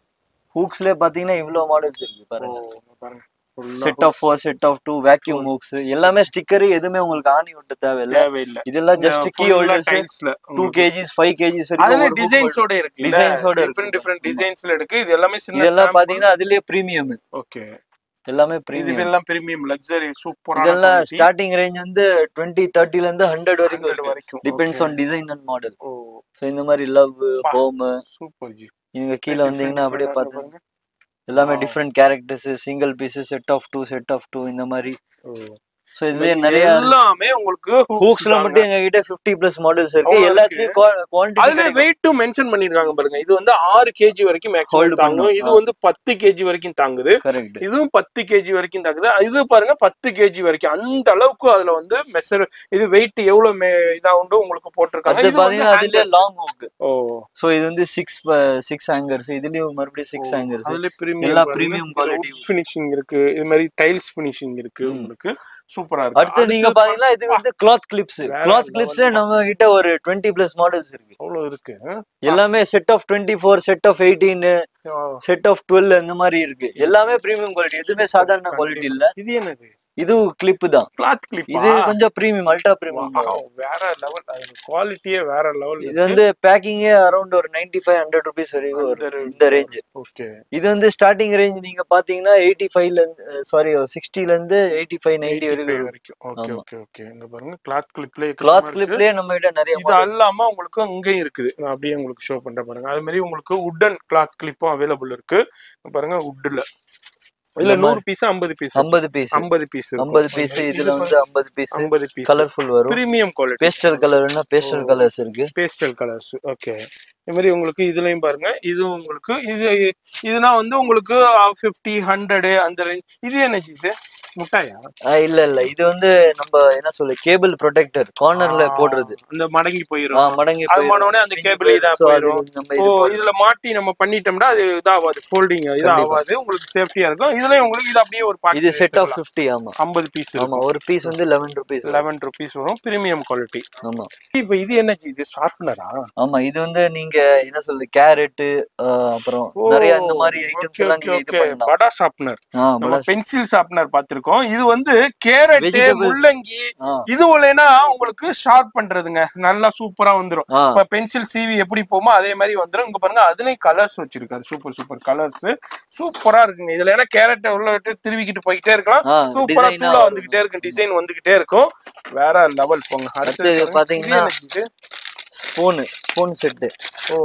ஹூக்ஸ்ல பாத்தீங்கன்னா இவ்ளோ மாடல்ஸ் இருக்கு பாருங்க பாருங்க set of four set of two vacuum hooks எல்லாமே ஸ்டிக்கர் எதுவுமே உங்களுக்கு ஆணி ஒட்ட தேவையில்ல தேவையில்லை இதெல்லாம் ஜஸ்ட் கீ ஹோல்டர்ஸ் டைல்ஸ்ல டூ கேஜிஸ் ஃபைவ் கேஜிஸ் அதுல வரைக்கும் டிசைன்ஸோட இருக்கு Designs-ஓட இருக்கு. டிஃபரெண்ட் டிஃபரெண்ட் டிசைன்ஸ்ல இருக்கு இது எல்லாமே சின்ன இதெல்லாம் பாத்தீங்கன்னா அதுலயே பிரீமியம் ஓகே எல்லாமே இது பிரீமியம் எல்லாம் பிரீமியம் லக்ஸரி சூப்பரான இதெல்லாம் ஸ்டார்டிங் ரேஞ்ச் வந்து டுவெண்ட்டி தேர்ட்டில இருந்து ஹண்ட்ரட் வரைக்கும் இருக்கு வரைக்கும் depends on design and model ஓ ஸோ இந்த மாதிரி லவ் ஹோம் சூப்பர் ஜி நீங்க கீழே வந்தீங்கன்னா அப்படியே பார்த்து பாருங்க எல்லாமே Wow. Different characters single piece set of two set of two இந்த மாதிரி ஓ. ஸோ இதுலயே நிறைய எல்லாமே உங்களுக்கு hooks ஹூக்ஸ்ல தாங்க. மட்டும் எங்க கிட்ட ஃபிஃப்டி பிளஸ் மாடல்ஸ் இருக்கு அவ்வளவு எல்லாத்துலயும் அதுல குவான்டிட்டி வெயிட்டும் மென்ஷன் பண்ணிருக்காங்க பாருங்க இது வந்து ஆறு கேஜி வரைக்கும் Hold மேக்ஸிமம் தாங்கும் பண்ணும். இது ஆ. வந்து பத்து கேஜி வரைக்கும் தாங்குது கரெக்ட் இதுவும் பத்து கேஜி வரைக்கும் தாக்குது இது பாருங்க பத்து கேஜி வரைக்கும் அந்த அளவுக்கு அதுல வந்து மெஷர் இது வெயிட் எவ்வளவு மே- இதா உண்டு உங்களுக்கு போட்டிருக்காங்க அது இது வந்து பாத்தீங்கன்னா அதுலயே hangers. லாங் ஹூக் ஓ ஸோ இது வந்து சிக்ஸ் சிக்ஸ் ஹேங்கர்ஸ் இதுலயும் மறுபடியும் சிக்ஸ் ஹேங்கர்ஸ் அதுல பிரீமியம் எல்லா premium quality. ஃபினிஷிங் இருக்கு இது மாதிரி டைல்ஸ் ஃபினிஷிங் இருக்கு ம். உங்களுக்கு சூப்பரா இருக்கு அடுத்து நீங்க பாத்தீங்கன்னா இது வந்து கிளாத் கிளிப்ஸ் வேற கிளாத் level கிளிப்ஸ்ல நம்ம கிட்ட ஒரு டுவெண்ட்டி பிளஸ் மாடல்ஸ் இருக்கு அவ்வளவு இருக்கு எல்லாமே set of twenty four set of eighteen ஆ. செட் ஆஃப் டுவெல் இந்த மாதிரி இருக்கு எல்லாமே பிரீமியம் குவாலிட்டி எதுவுமே சாதாரண குவாலிட்டி இல்ல இது என்னது இது கிளிப் தான் கிளாத் கிளிப் இது கொஞ்சம் பிரீமியம் அல்ட்ரா பிரீமியம் வேற லெவல் குவாலிட்டியே வேற லெவல் இது வந்து பேக்கிங்கே அரௌண்ட் ஒரு நைன்டி ஃபைவ் ஹண்ட்ரட் ருபீஸ் வரைக்கும் வரும் இந்த ரேஞ்ச் ஓகே இது வந்து ஸ்டார்டிங் ரேஞ்ச் நீங்க பாத்தீங்கன்னா எயிட்டி ஃபைவ்ல இருந்து சாரி சிக்ஸ்டில இருந்து எயிட்டி ஃபைவ் நைன்டி வரைக்கும் வரைக்கும் ஓகே ஆமா. ஓகே ஓகே இங்க பாருங்க கிளாத் கிளிப்ல கிளாத் கிளிப்லயே நம்ம கிட்ட நிறைய இது அல்லாம உங்களுக்கு அங்கேயும் இருக்குது நான் அப்படியே உங்களுக்கு ஷோ பண்றேன் பாருங்க அது மாதிரி உங்களுக்கு உட்டன் கிளாத் கிளிப்பும் அவைலபிள் இருக்கு இங்க பாருங்க உட்ல இல்ல இந்த நூறு பீஸ் ஐம்பது பீஸ் ஐம்பது பீஸ் ஐம்பது பீஸ் ஐம்பது பீஸ் இதுல வந்து ஐம்பது பீஸ் ஐம்பது பீஸ் கலர்ஃபுல் வரும் பிரீமியம் குவாலிட்டி பேஸ்டல் கலர்னா பேஸ்டல் கலர்ஸ் இருக்கு பேஸ்டல் கலர்ஸ் ஓகே இது மாதிரி உங்களுக்கு இதுலயும் பாருங்க இது உங்களுக்கு இது இதுனா வந்து உங்களுக்கு ஃபிஃப்டி ஹண்ட்ரட் அந்த ரேஞ்ச் இது என்ன இது முட்டாயா ஆ, இல்ல இல்ல இது வந்து நம்ம என்ன சொல்ல கேபிள் ப்ரொடெக்டர் கார்னர்ல போடுறது இந்த மடங்கி ஆ, போயிடும் மடங்கி அது போயிரும். பண்ண உடனே அந்த கேபிள் இதா So, அது போயிடும் நம்ம ஓ இது போடுறது. இதுல மாட்டி நம்ம பண்ணிட்டோம்னா அது இதாகாது ஃபோல்டிங் இது ஆகாது உங்களுக்கு சேஃப்டியா இருக்கும் இதுல உங்களுக்கு இது அப்படியே ஒரு இது செட் ஆஃப் 50 ஆமா ஐம்பது பீஸ் ஆமா ஒரு பீஸ் வந்து லெவன் ருபீஸ் லெவன் ருபீஸ் வரும் பிரீமியம் குவாலிட்டி ஆமா இப்போ இது என்ன இது ஷார்ப்னரா ஆமா இது வந்து நீங்க என்ன சொல்றது கேரட் அப்புறம் நிறைய இந்த மாதிரி ஐட்டம்ஸ் எல்லாம் நீங்க இது பண்ணலாம் படா ஷார்ப்னர் ஆ, நம்ம பல- பென்சில் ஷார்ப்னர் பார்த்திருக்கோம் இது வந்து கேரட் Vegetables. முள்ளங்கி ஆ, இது இல்லைன்னா உங்களுக்கு ஷார்ப் பண்றதுங்க நல்லா சூப்பரா வந்துரும் ஆ, இப்ப பென்சில் சீவி எப்படி போமோ அதே மாதிரி வந்துரும் இங்க பாருங்க அதுலயும் கலர்ஸ் வச்சிருக்காரு சூப்பர் சூப்பர் கலர்ஸ் சூப்பரா இருக்குங்க இதுல ஏன்னா கேரட்டை உள்ள விட்டு திருவிக்கிட்டு போயிட்டே இருக்கலாம் ஆ, சூப்பரா design ஆ தூளா வரும். வந்துகிட்டே இருக்கும் டிசைன் வந்துகிட்டே இருக்கும் வேற லெவல் போங்க அடுத்து அடுத்து பாத்தீங்கன்னா- இது ஸ்பூன் ஸ்பூன் செட்டு ஓ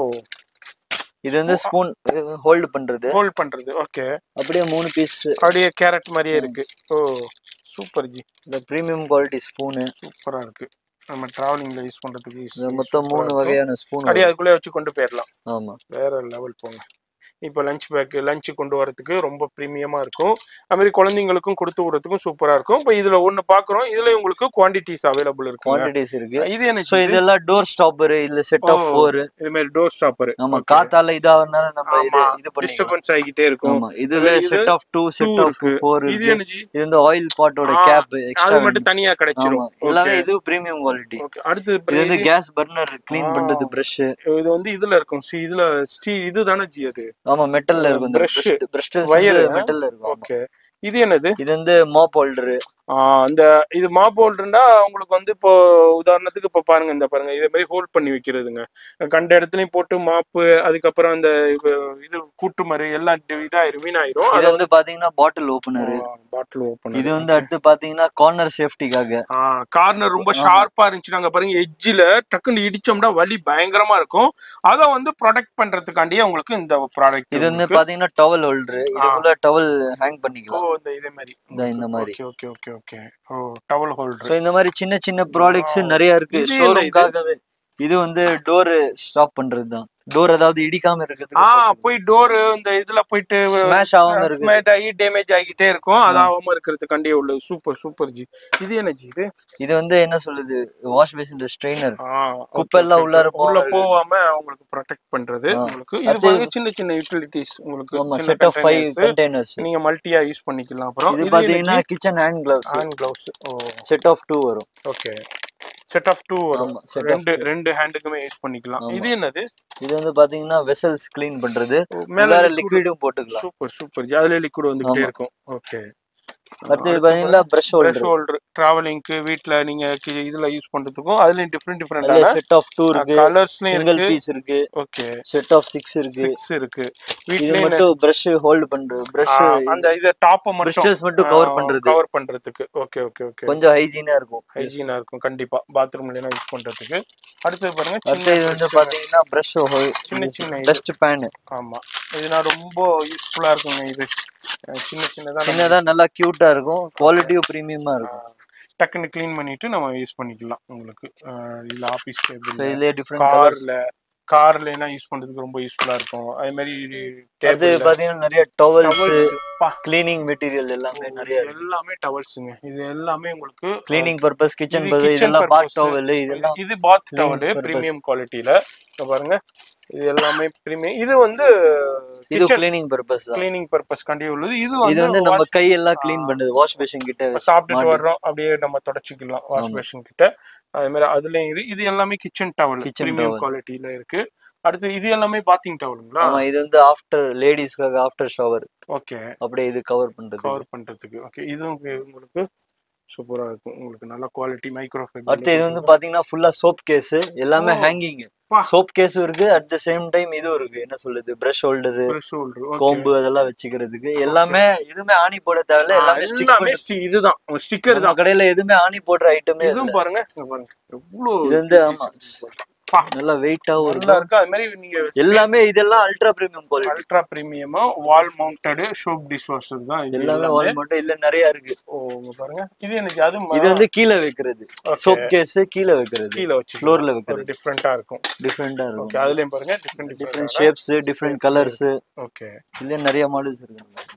இது வந்து ஸ்பூன் ஹோல்ட் பண்றது ஹோல்ட் பண்றது ஓகே அப்படியே மூணு பீஸ் அப்படியே கேரட் மாதிரியே இருக்கு ஓ சூப்பர் ஜி இந்த பிரீமியம் குவாலிட்டி ஸ்பூனு சூப்பரா இருக்கு நம்ம டிராவலிங்ல யூஸ் பண்றதுக்கு use- மொத்தம் super ஆ மூணு இருக்கும். வகையான ஸ்பூன் அப்படியே அதுக்குள்ளே வச்சு கொண்டு போயிடலாம் ஆமா வேற லெவல் போங்க இப்போ லஞ்ச் பேக் லஞ்ச் கொண்டு வரதுக்கு ரொம்ப ப்ரீமியமா இருக்கும் அது மாதிரி குழந்தைங்களுக்கும் கொடுத்து விடுறதுக்கும் சூப்பரா இருக்கும் இப்போ இதுல ஒண்ணு பாக்குறோம் இதுல உங்களுக்கு குவாண்டிட்டிஸ் அவைலபிள் இருக்கு குவான்டிட்டிஸ் இருக்கு இது என்ன சோ இதெல்லாம் டோர் ஸ்டாப்பர் இல்ல செட் ஆஃப் ஓ, ஃபோர் இது மாதிரி டோர் ஸ்டாப்பர் ஆமா காத்தால இதாகிறதுனால நம்ம இது ஆமா இது பண்ணிக்கலாம் டிஸ்டர்பன்ஸ் ஆகிட்டே இருக்கும் ஆமா இதுல இது set of two set two of இருக்கு. ஃபோர் இது இருக்கு என்ன ஜி இது வந்து ஆயில் பாட்டோட ஆ, கேப் அது எக்ஸ்ட்ரா மட்டும் தனியா கிடைச்சிரும் ஆமா எல்லாமே இது பிரீமியம் குவாலிட்டி ஓகே அடுத்து இது வந்து இது- கேஸ் பர்னர் க்ளீன் ஆ. பண்றது பிரஷ் இது வந்து இதுல இருக்கும் சி இதுல ஸ்டீ இதுதானே ஜி அது ஆமா மெட்டல்ல இருக்கும் இந்த Brush. பிரஷ் Wire, மெட்டல்ல இருக்கும் ஆமா. ஓகே இது என்னது இது வந்து மாப் ஹோல்டர் ஆஹ் அந்த இது மாப் ஹோல்டர்னா உங்களுக்கு வந்து இப்போ உதாரணத்துக்கு இப்போ பாருங்க இந்த பாருங்க இதே மாதிரி ஹோல்ட் பண்ணி வைக்கிறதுங்க கண்ட இடத்துலயும் போட்டு மாப்பு அதுக்கப்புறம் அந்த இது- இது கூட்டு மறு எல்லாம் டி- இதாயிரும் வீணாயிரும் இது வந்து பாத்தீங்கன்னா பாட்டில் ஓபனர் பாட்டில் ஓப்பன் இது வந்து அடுத்து பாத்தீங்கன்னா கார்னர் சேஃப்டிக்காக கார்னர் ரொம்ப ஷார்ப்பா இருந்துச்சு நாங்க பாருங்க எட்ஜில் டக்குன்னு இடிச்சோம்னா வலி பயங்கரமா இருக்கும் அதை வந்து ப்ரொடெக்ட் பண்றதுக்காண்டியே உங்களுக்கு இந்த ப்ராடக்ட் இது வந்து பாத்தீங்கன்னா டவல் ஹோல்டர் இதுக்குள்ள டவல் ஹேங் ஓ பண்ணிக்கலாம் இந்த இதே மாதிரி இந்த இந்த மாதிரி ஓகே ஓகே ஓகே ஓகே ஓ டவல் ஹோல்டர் சோ இந்த மாதிரி சின்ன சின்ன ப்ராடக்ட்ஸ் நிறைய இருக்கு இது என்ன இது? ஷோரூம்காகவே இது வந்து டோர் ஸ்டாப் பண்றது தான் டோர் அதாவது இடிக்காம ஆ இருக்கிறதுக்கு போய் டோர் இந்த இதுல போயிட்டு Smash ஆகாம இருக்கு. ஸ்மேட் ஆகி டேமேஜ் ஆகிட்டே இருக்கும் அது ஆகாம இருக்கிறதுக்காண்டியே உள்ளது சூப்பர் சூப்பர் ஜி இது என்ன ஜி இது இது வந்து என்ன சொல்லுது வாஷ் பேசின் ஸ்ட்ரெயினர் ஆ, okay, குப்பை எல்லாம் okay, உள்ளார okay. உள்ள போகாம போகாம உங்களுக்கு ப்ரொடெக்ட் பண்றது ஆ. உங்களுக்கு இது அடுத்து- பாருங்க சின்ன சின்ன யூட்டிலிட்டிஸ் உங்களுக்கு ஆமா சின்ன set of five containers. Containers நீங்க மல்டியா யூஸ் பண்ணிக்கலாம் அப்புறம் இது பாத்தீங்கன்னா kitchen hand gloves hand gloves ஓ செட் ஆஃப் டூ வரும் ஓகே செட் ஆஃப் டூ வரும் ஆமா, set of ரெண்டு ரெண்டு ஹேண்டுக்குமே யூஸ் பண்ணிக்கலாம் இது என்னது இது வந்து பாத்தீங்கன்னா வெசல்ஸ் க்ளீன் பண்றது மேல உள்ளார liquid- லிக்விடும் போட்டுக்கலாம் சூப்பர் சூப்பர் அதுல லிக்விட் வந்துகிட்டே இருக்கும் ஓகே அடுத்து பாத்தீங்கன்னா பிரஷ் பிரஷ் ஹோல்டர் ஹோல்டர் டிராவலிங்க்கு வீட்ல நீங்க கி- இதுல யூஸ் பண்றதுக்கும் அதுலயும் டிஃப்ரெண்ட் அதுல டிஃப்ரெண்டான செட் ஆஃப் டூ இருக்கு கலர்ஸ்லயும் சிங்கிள் இருக்கு பீஸ் இருக்கு ஓகே செட் ஆஃப் சிக்ஸ் இருக்கு சிக்ஸ் இருக்கு இது வீட்லயே மட்டும் பிரஷ் ஹோல்ட் பண்றது பிரஷ் அந்த இத டாப் மட்டும் பிரிஸ்டல்ஸ் மட்டும் கவர் பண்றது கவர் பண்றதுக்கு ஓகே ஓகே ஓகே கொஞ்சம் ஹைஜீனா இருக்கும் ஹைஜீனா இருக்கும் கண்டிப்பா பாத்ரூம்ல யூஸ் பண்றதுக்கு அடுத்து பாருங்க அடுத்து சின்ன இது வந்து பாத்தீங்கன்னா பிரஷ் சின்ன சின்ன இது. டஸ்ட் பேன் ஆமா இது நான் ரொம்ப யூஸ்ஃபுல்லா இருக்குங்க இது அஹ் சின்ன சின்னதா நம்ம சின்னதா நல்லா கியூட்டா இருக்கும் குவாலிட்டியும் பிரீமியமா இருக்கும் டக்குன்னு க்ளீன் பண்ணிட்டு நம்ம யூஸ் பண்ணிக்கலாம் உங்களுக்கு அஹ் இதுல ஆபீஸ் ஸோ டேபிள் இதுலயே டிஃப்ரெண்ட் கலர்ஸ் கார்ல கார்ல என்ன யூஸ் பண்றதுக்கு ரொம்ப யூஸ்ஃபுல்லா இருக்கும் அதே மாதிரி அடுத்து டேபிள் பாத்தீங்கன்னா நிறைய டவல்ஸ் கிளீனிங் மெட்டீரியல் எல்லாமே நிறைய இருக்கு எல்லாமே டவல்ஸுங்க இது எல்லாமே உங்களுக்கு கிளீனிங் பர்பஸ் கிச்சன் இது பர்பஸ் kitchen இதெல்லாம் பாத் purpose. டவல் இதெல்லாம் இது bath cleaning towel purpose. Premium குவாலிட்டியில பாருங்க இது எல்லாமே பிரீமியம் இது வந்து இது கிளீனிங் பர்பஸ் தான் கிளீனிங் பர்பஸ் கண்டி உள்ளது இது இது வந்து வந்து நம்ம கை எல்லாம் க்ளீன் பண்ணுது வாஷ் பேஷன் கிட்ட இப்ப சாப்பிட்டுட்டு வர்றோம் அப்படியே நம்ம தொடச்சிக்கலாம் வாஷ் பேஷன் கிட்ட அதே மாதிரி அதுலயும் இது இது எல்லாமே kitchen towel Kitchen premium towel. குவாலிட்டியில இருக்கு அடுத்து இது எல்லாமே பாத்திங் டவலுங்களா ஆமா இது வந்து ஆஃப்டர் லேடிஸ்க்காக ஆஃப்டர் ஷவர் ஓகே அப்படியே இது கவர் பண்றது கவர் பண்றதுக்கு ஓகே இதுவும் உங்க- உங்களுக்கு சூப்பரா இருக்கும் உங்களுக்கு நல்ல குவாலிட்டி மைக்ரோ அடுத்து இது வந்து பாத்தீங்கன்னா ஃபுல்லா சோப் கேஸ் எல்லாமே ஹேங்கிங் பா. சோப் கேஸும் இருக்கு அட் த சேம் டைம் இதுவும் இருக்கு என்ன சொல்லுது பிரஷ் ஹோல்டரு ஷோல்டர் கோம்பு அதெல்லாம் வச்சுக்கிறதுக்கு எல்லாமே எதுவுமே ஆணி போட தேவையில்ல எல்லாமே ஸ்டிக் எல்லாமே sti- இதுதான் ஸ்டிக்கர் நம்ம தான் கடையில எதுவுமே ஆணி போடுற ஐட்டமே இதுவும் பாருங்க இங்க பாருங்க எவ்வளவு இது வந்து ஆமா பா. நல்லா வெயிட்டாவும் நல்லா இருக்கும் இருக்கு அது மாதிரி நீங்க எல்லாமே இதெல்லாம் அல்ட்ரா பிரீமியம் குவாலிட்டி அல்ட்ரா பிரீமியமா wall mounted soap dish washer தான் இது எல்லாமே எல்லாமே வால் மட்டும் இல்ல நிறைய இருக்கு ஓ இங்க பாருங்க இது எனக்கு அது இது வந்து கீழே வைக்கிறது சோப் கேஸ் கீழே வைக்கிறது கீழே வச்சு ஃப்ளோர்ல ஒரு வைக்கிறது டிஃப்ரெண்டா இருக்கும் டிஃப்ரெண்டா இருக்கும் ஓகே அதுலயும் பாருங்க different different different shapes different colours okay இதுல நிறைய மாடல்ஸ் இருக்கு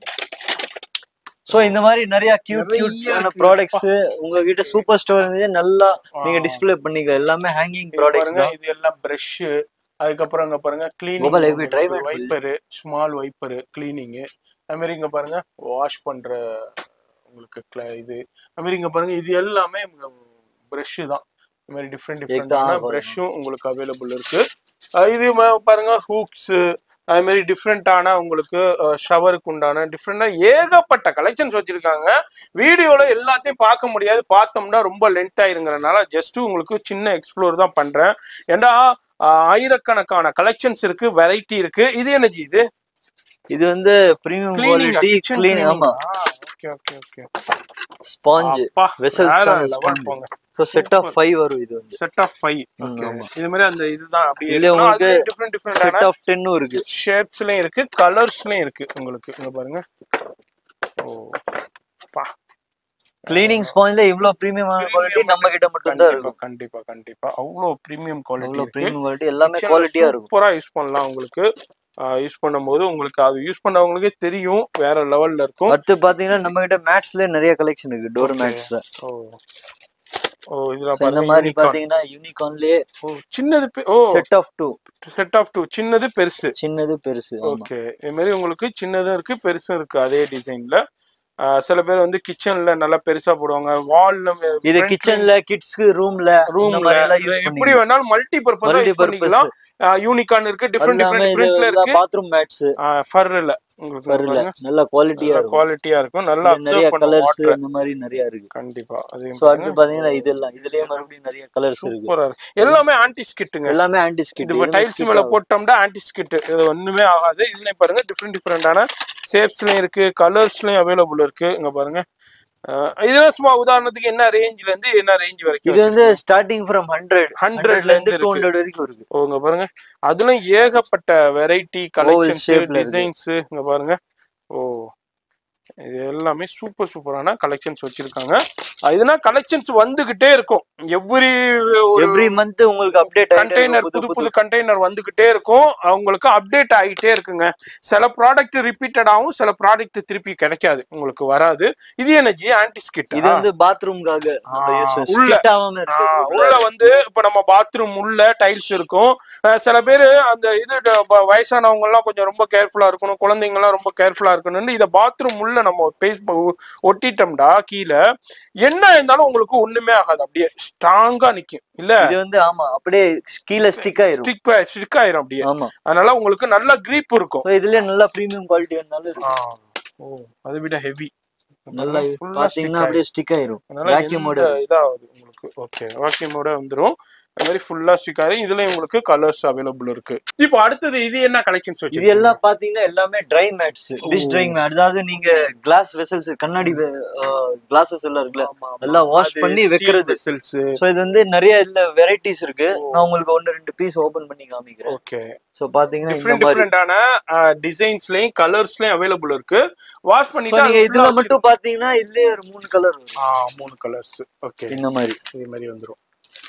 சோ இந்த மாதிரி நிறைய கியூட் நிறைய கியூட்டான இருக்கு. ப்ராடக்ட்ஸ் உங்ககிட்ட சூப்பர் ஸ்டோர் இருந்தது நல்லா நீங்க டிஸ்ப்ளே பண்ணிக்கலாம் எல்லாமே ஹேங்கிங் ப்ராடக்ட்ஸ் பாருங்க தான் இது எல்லாம் பிரஷ் அதுக்கப்புறம் இங்க பாருங்க Mobile கிளீனிங் எப்படி drive and wiper small wiper cleaning அது மாதிரி இங்க பாருங்க வாஷ் பண்ற உங்களுக்கு cla- இது அது மாதிரி இங்க பாருங்க இது எல்லாமே பிரஷ் தான் இந்த மாதிரி டிஃப்ரெண்ட் டிஃப்ரெண்டான பாருங்க. ப்ரஷ்ஷும் உங்களுக்கு அவைலபிள் இருக்கு அஹ் இது ம- பாருங்க ஹூக்ஸ் அது மாதிரி டிஃப்ரெண்டான உங்களுக்கு ஷவருக்கு உண்டான டிஃப்ரெண்டா ஏகப்பட்ட கலெக்ஷன்ஸ் வச்சிருக்காங்க வீடியோல எல்லாத்தையும் பார்க்க முடியாது பார்த்தோம்னா ரொம்ப லென்த் ஆயிருங்கிறனால ஜஸ்ட் உங்களுக்கு சின்ன எக்ஸ்ப்ளோர் தான் பண்றேன் ஏண்டா அஹ், ஆயிரக்கணக்கான கலெக்ஷன்ஸ் இருக்கு வெரைட்டி இருக்கு இது என்னஜி இது இது வந்து பிரீமியம் கிளீனிங் குவாலிட்டி க்ளீன் ஆமா ஓகே ஓகே ஓகே ஸ்பாஞ்ச் அப்பா வெசல்ஸ் வேற level ஸ்பாஞ்ச் போங்க ஸோ செட் ஆஃப் ஃபைவ் வரும் இது வந்து செட் ஆஃப் ஃபைவ் ஓகே இது மாதிரி அந்த இதுதான் அப்படியே இதுல உங்களுக்கு டிஃப்ரெண்ட் டிஃப்ரெண்டான செட் ஆஃப் டென்னும் இருக்கு ஷேப்ஸ்லயும் இருக்கு கலர்ஸ்லயும் இருக்கு உங்களுக்கு இங்க பாருங்க ஓ பா கிளீனிங் ஸ்பாஞ்ச்ல இவ்வளவு பிரீமியமான குவாலிட்டி நம்ம கிட்ட மட்டும் தான் கண்டிப்பா இருக்கும் கண்டிப்பா கண்டிப்பா அவ்வளோ பிரீமியம் குவாலிட்டி அவ்வளவு இருக்கு பிரீமியம் குவாலிட்டி எல்லாமே குவாலிட்டியா இருக்கும் சூப்பரா யூஸ் பண்ணலாம் உங்களுக்கு யூஸ் பண்ணும்போது உங்களுக்கு அது யூஸ் பண்ணவங்களுக்கே தெரியும் வேற லெவல்ல இருக்கும் அடுத்து பாத்தீங்கன்னா நம்ம கிட்ட மேட்ஸ்ல நிறைய கலெக்ஷன் இருக்கு டோர் மேட்ஸ்ல ஓ ஓ இதுல இந்த பாருங்க மாதிரி unicorn. பாத்தீங்கன்னா யூனிகார்ன்லயே ஓ சின்னது பெ- ஓ set of two set of two சின்னது பெருசு சின்னது பெருசு ஆமா. ஓகே இது மாதிரி உங்களுக்கு சின்னதும் இருக்கு பெருசும் இருக்கு அதே டிசைன்ல சில பேர் வந்து கிச்சன்ல நல்லா பெருசா போடுவாங்க வால்ல இது கிச்சன்ல கிட்ஸ்க்கு ரூம்ல இந்த ரூம்ல மாதிரி எல்லாம் யூஸ் எப்படி பண்ணிக்கலாம் வேணாலும் மல்டி பர்பஸ் Multi யூஸ் பண்ணிக்கலாம் யூனிகார்ன் இருக்கு டிஃப்ரெண்ட் எல்லாமே டிஃப்ரெண்ட் இது பிரிண்ட்ல இருக்கு பாத்ரூம் மேட்ஸ் ஃபர்ல உங்களுக்கு வரல பாருங்க, நல்ல குவாலிட்டியா நல்ல இருக்கும் குவாலிட்டியா இருக்கும் நல்லா இதுல நிறைய அப்சர்வ் பண்ணும் கலர்ஸ் வாட்டர் இந்த மாதிரி நிறைய இருக்கு கண்டிப்பா அது சோ அடுத்து பாத்தீங்கன்னா இதெல்லாம் இதுலயே மறுபடியும் நிறைய கலர்ஸ் இருக்கு சூப்பரா இருக்கு எல்லாமே ஆன்டி ஸ்கிட்டுங்க எல்லாமே ஆன்டி ஸ்கிட் இது டைல்ஸ் மேல போட்டோம்னா ஆன்டி ஸ்கிட் இது ஒண்ணுமே ஆகாது இதுலயும் பாருங்க டிஃப்ரெண்ட் டிஃப்ரெண்டான ஷேப்ஸ்லயும் இருக்கு கலர்ஸ்லயும் அவைலபிள் இருக்கு இங்க பாருங்க அஹ் இதெல்லாம் சும்மா உதாரணத்துக்கு என்ன ரேஞ்ச்ல இருந்து என்ன ரேஞ்ச் வரைக்கும் இது வந்து ஸ்டார்டிங் ஃப்ரம் ஹண்ட்ரட் 100 ஹண்ட்ரட்ல இருந்து டூ ஹண்ட்ரட் வரைக்கும் இருக்கு ஓ, இங்க பாருங்க அதுலயும் ஏகப்பட்ட வெரைட்டி கலெக்ஷன்ஸ் shape ல இருக்கு. டிசைன்ஸ் இங்க பாருங்க ஓ இது எல்லாமே சூப்பர் சூப்பரான கலெக்ஷன்ஸ் வச்சிருக்காங்க அஹ் இதுனா கலெக்ஷன்ஸ் வந்துகிட்டே இருக்கும் எவ்ரி எவ்ரி மந்த் உங்களுக்கு அப்டேட் கண்டெய்னர் புது புது கண்டெய்னர் வந்துகிட்டே இருக்கும் அவங்களுக்கு அப்டேட் ஆகிட்டே இருக்குங்க சில ப்ராடக்ட் ரிப்பீட்டட் ஆகும் சில ப்ராடக்ட் திருப்பி கிடைக்காது உங்களுக்கு வராது இது எனர்ஜி ஆன்டி ஸ்கிட் இது வந்து பாத்ரூம்காக உள்ள. ஸ்கிட் ஆகாம இருக்கு உள்ள வந்து இப்ப நம்ம பாத்ரூம் உள்ள டைல்ஸ் இருக்கும் அஹ் சில பேர் அந்த இது ட- ப- வயசானவங்க எல்லாம் கொஞ்சம் ரொம்ப கேர்ஃபுல்லா இருக்கணும் குழந்தைங்க எல்லாம் ரொம்ப கேர்ஃபுல்லா இருக்கணும்னு இத பாத்ரூம் உள்ள நம்ம பேஸ் ஒட்டிட்டோம்டா கீழே என்ன இருந்தாலும் உங்களுக்கு ஒண்ணுமே ஆகாது அப்படியே ஸ்ட்ராங்கா நிக்கும் இல்ல இது வந்து ஆமா அப்படியே கீழே ஸ்டிக் ஆயிரும் ஸ்டிக் ஸ்டிக் ஆயிரும் அப்படியே ஆமா அதனால உங்களுக்கு நல்ல கிரீப் இருக்கும் So இதுலயே நல்லா பிரீமியம் குவாலிட்டி வேணாலும் இருக்கு ஓ அதை விட ஹெவி நல்லா பாத்தீங்கன்னா அப்படியே ஸ்டிக் ஆயிரும் அதனால வேக்யூமோட எந்த இதாகுது உங்களுக்கு ஓகே வேக்யூமோட வந்துரும் அது மாதிரி ஃபுல்லா ஸ்டிக் ஆயிரும் இதுல உங்களுக்கு கலர்ஸ் அவைலபிள் இருக்கு இப்போ அடுத்தது இது என்ன கலெக்ஷன்ஸ் இது வச்சு எல்லாம் பாத்தீங்கன்னா எல்லாமே dry mats dish drying mat அதாவது நீங்க கிளாஸ் வெசல்ஸ் கண்ணாடி கிளாஸஸ் எல்லாம் இருக்குல்ல எல்லாம் வாஷ் பண்ணி வைக்கிறது செல்ஸ் சோ இது வந்து நிறைய இதுல வெரைட்டிஸ் இருக்கு நான் உங்களுக்கு ஒன்னு ரெண்டு பீஸ் ஓபன் பண்ணி காமிக்கிறேன் ஓகே சோ பாத்தீங்கன்னா இந்த டிஃப்ரெண்ட் மாதிரி டிஃப்ரெண்டான டிசைன்ஸ்லயும் கலர்ஸ்லயும் அவைலபிள் இருக்கு வாஷ் பண்ணி So நீங்க இதுல மட்டும் பாத்தீங்கன்னா இதுலயே ஒரு மூணு கலர் வரும் மூணு கலர்ஸ் ஓகே இந்த மாதிரி இதே மாதிரி வந்துரும்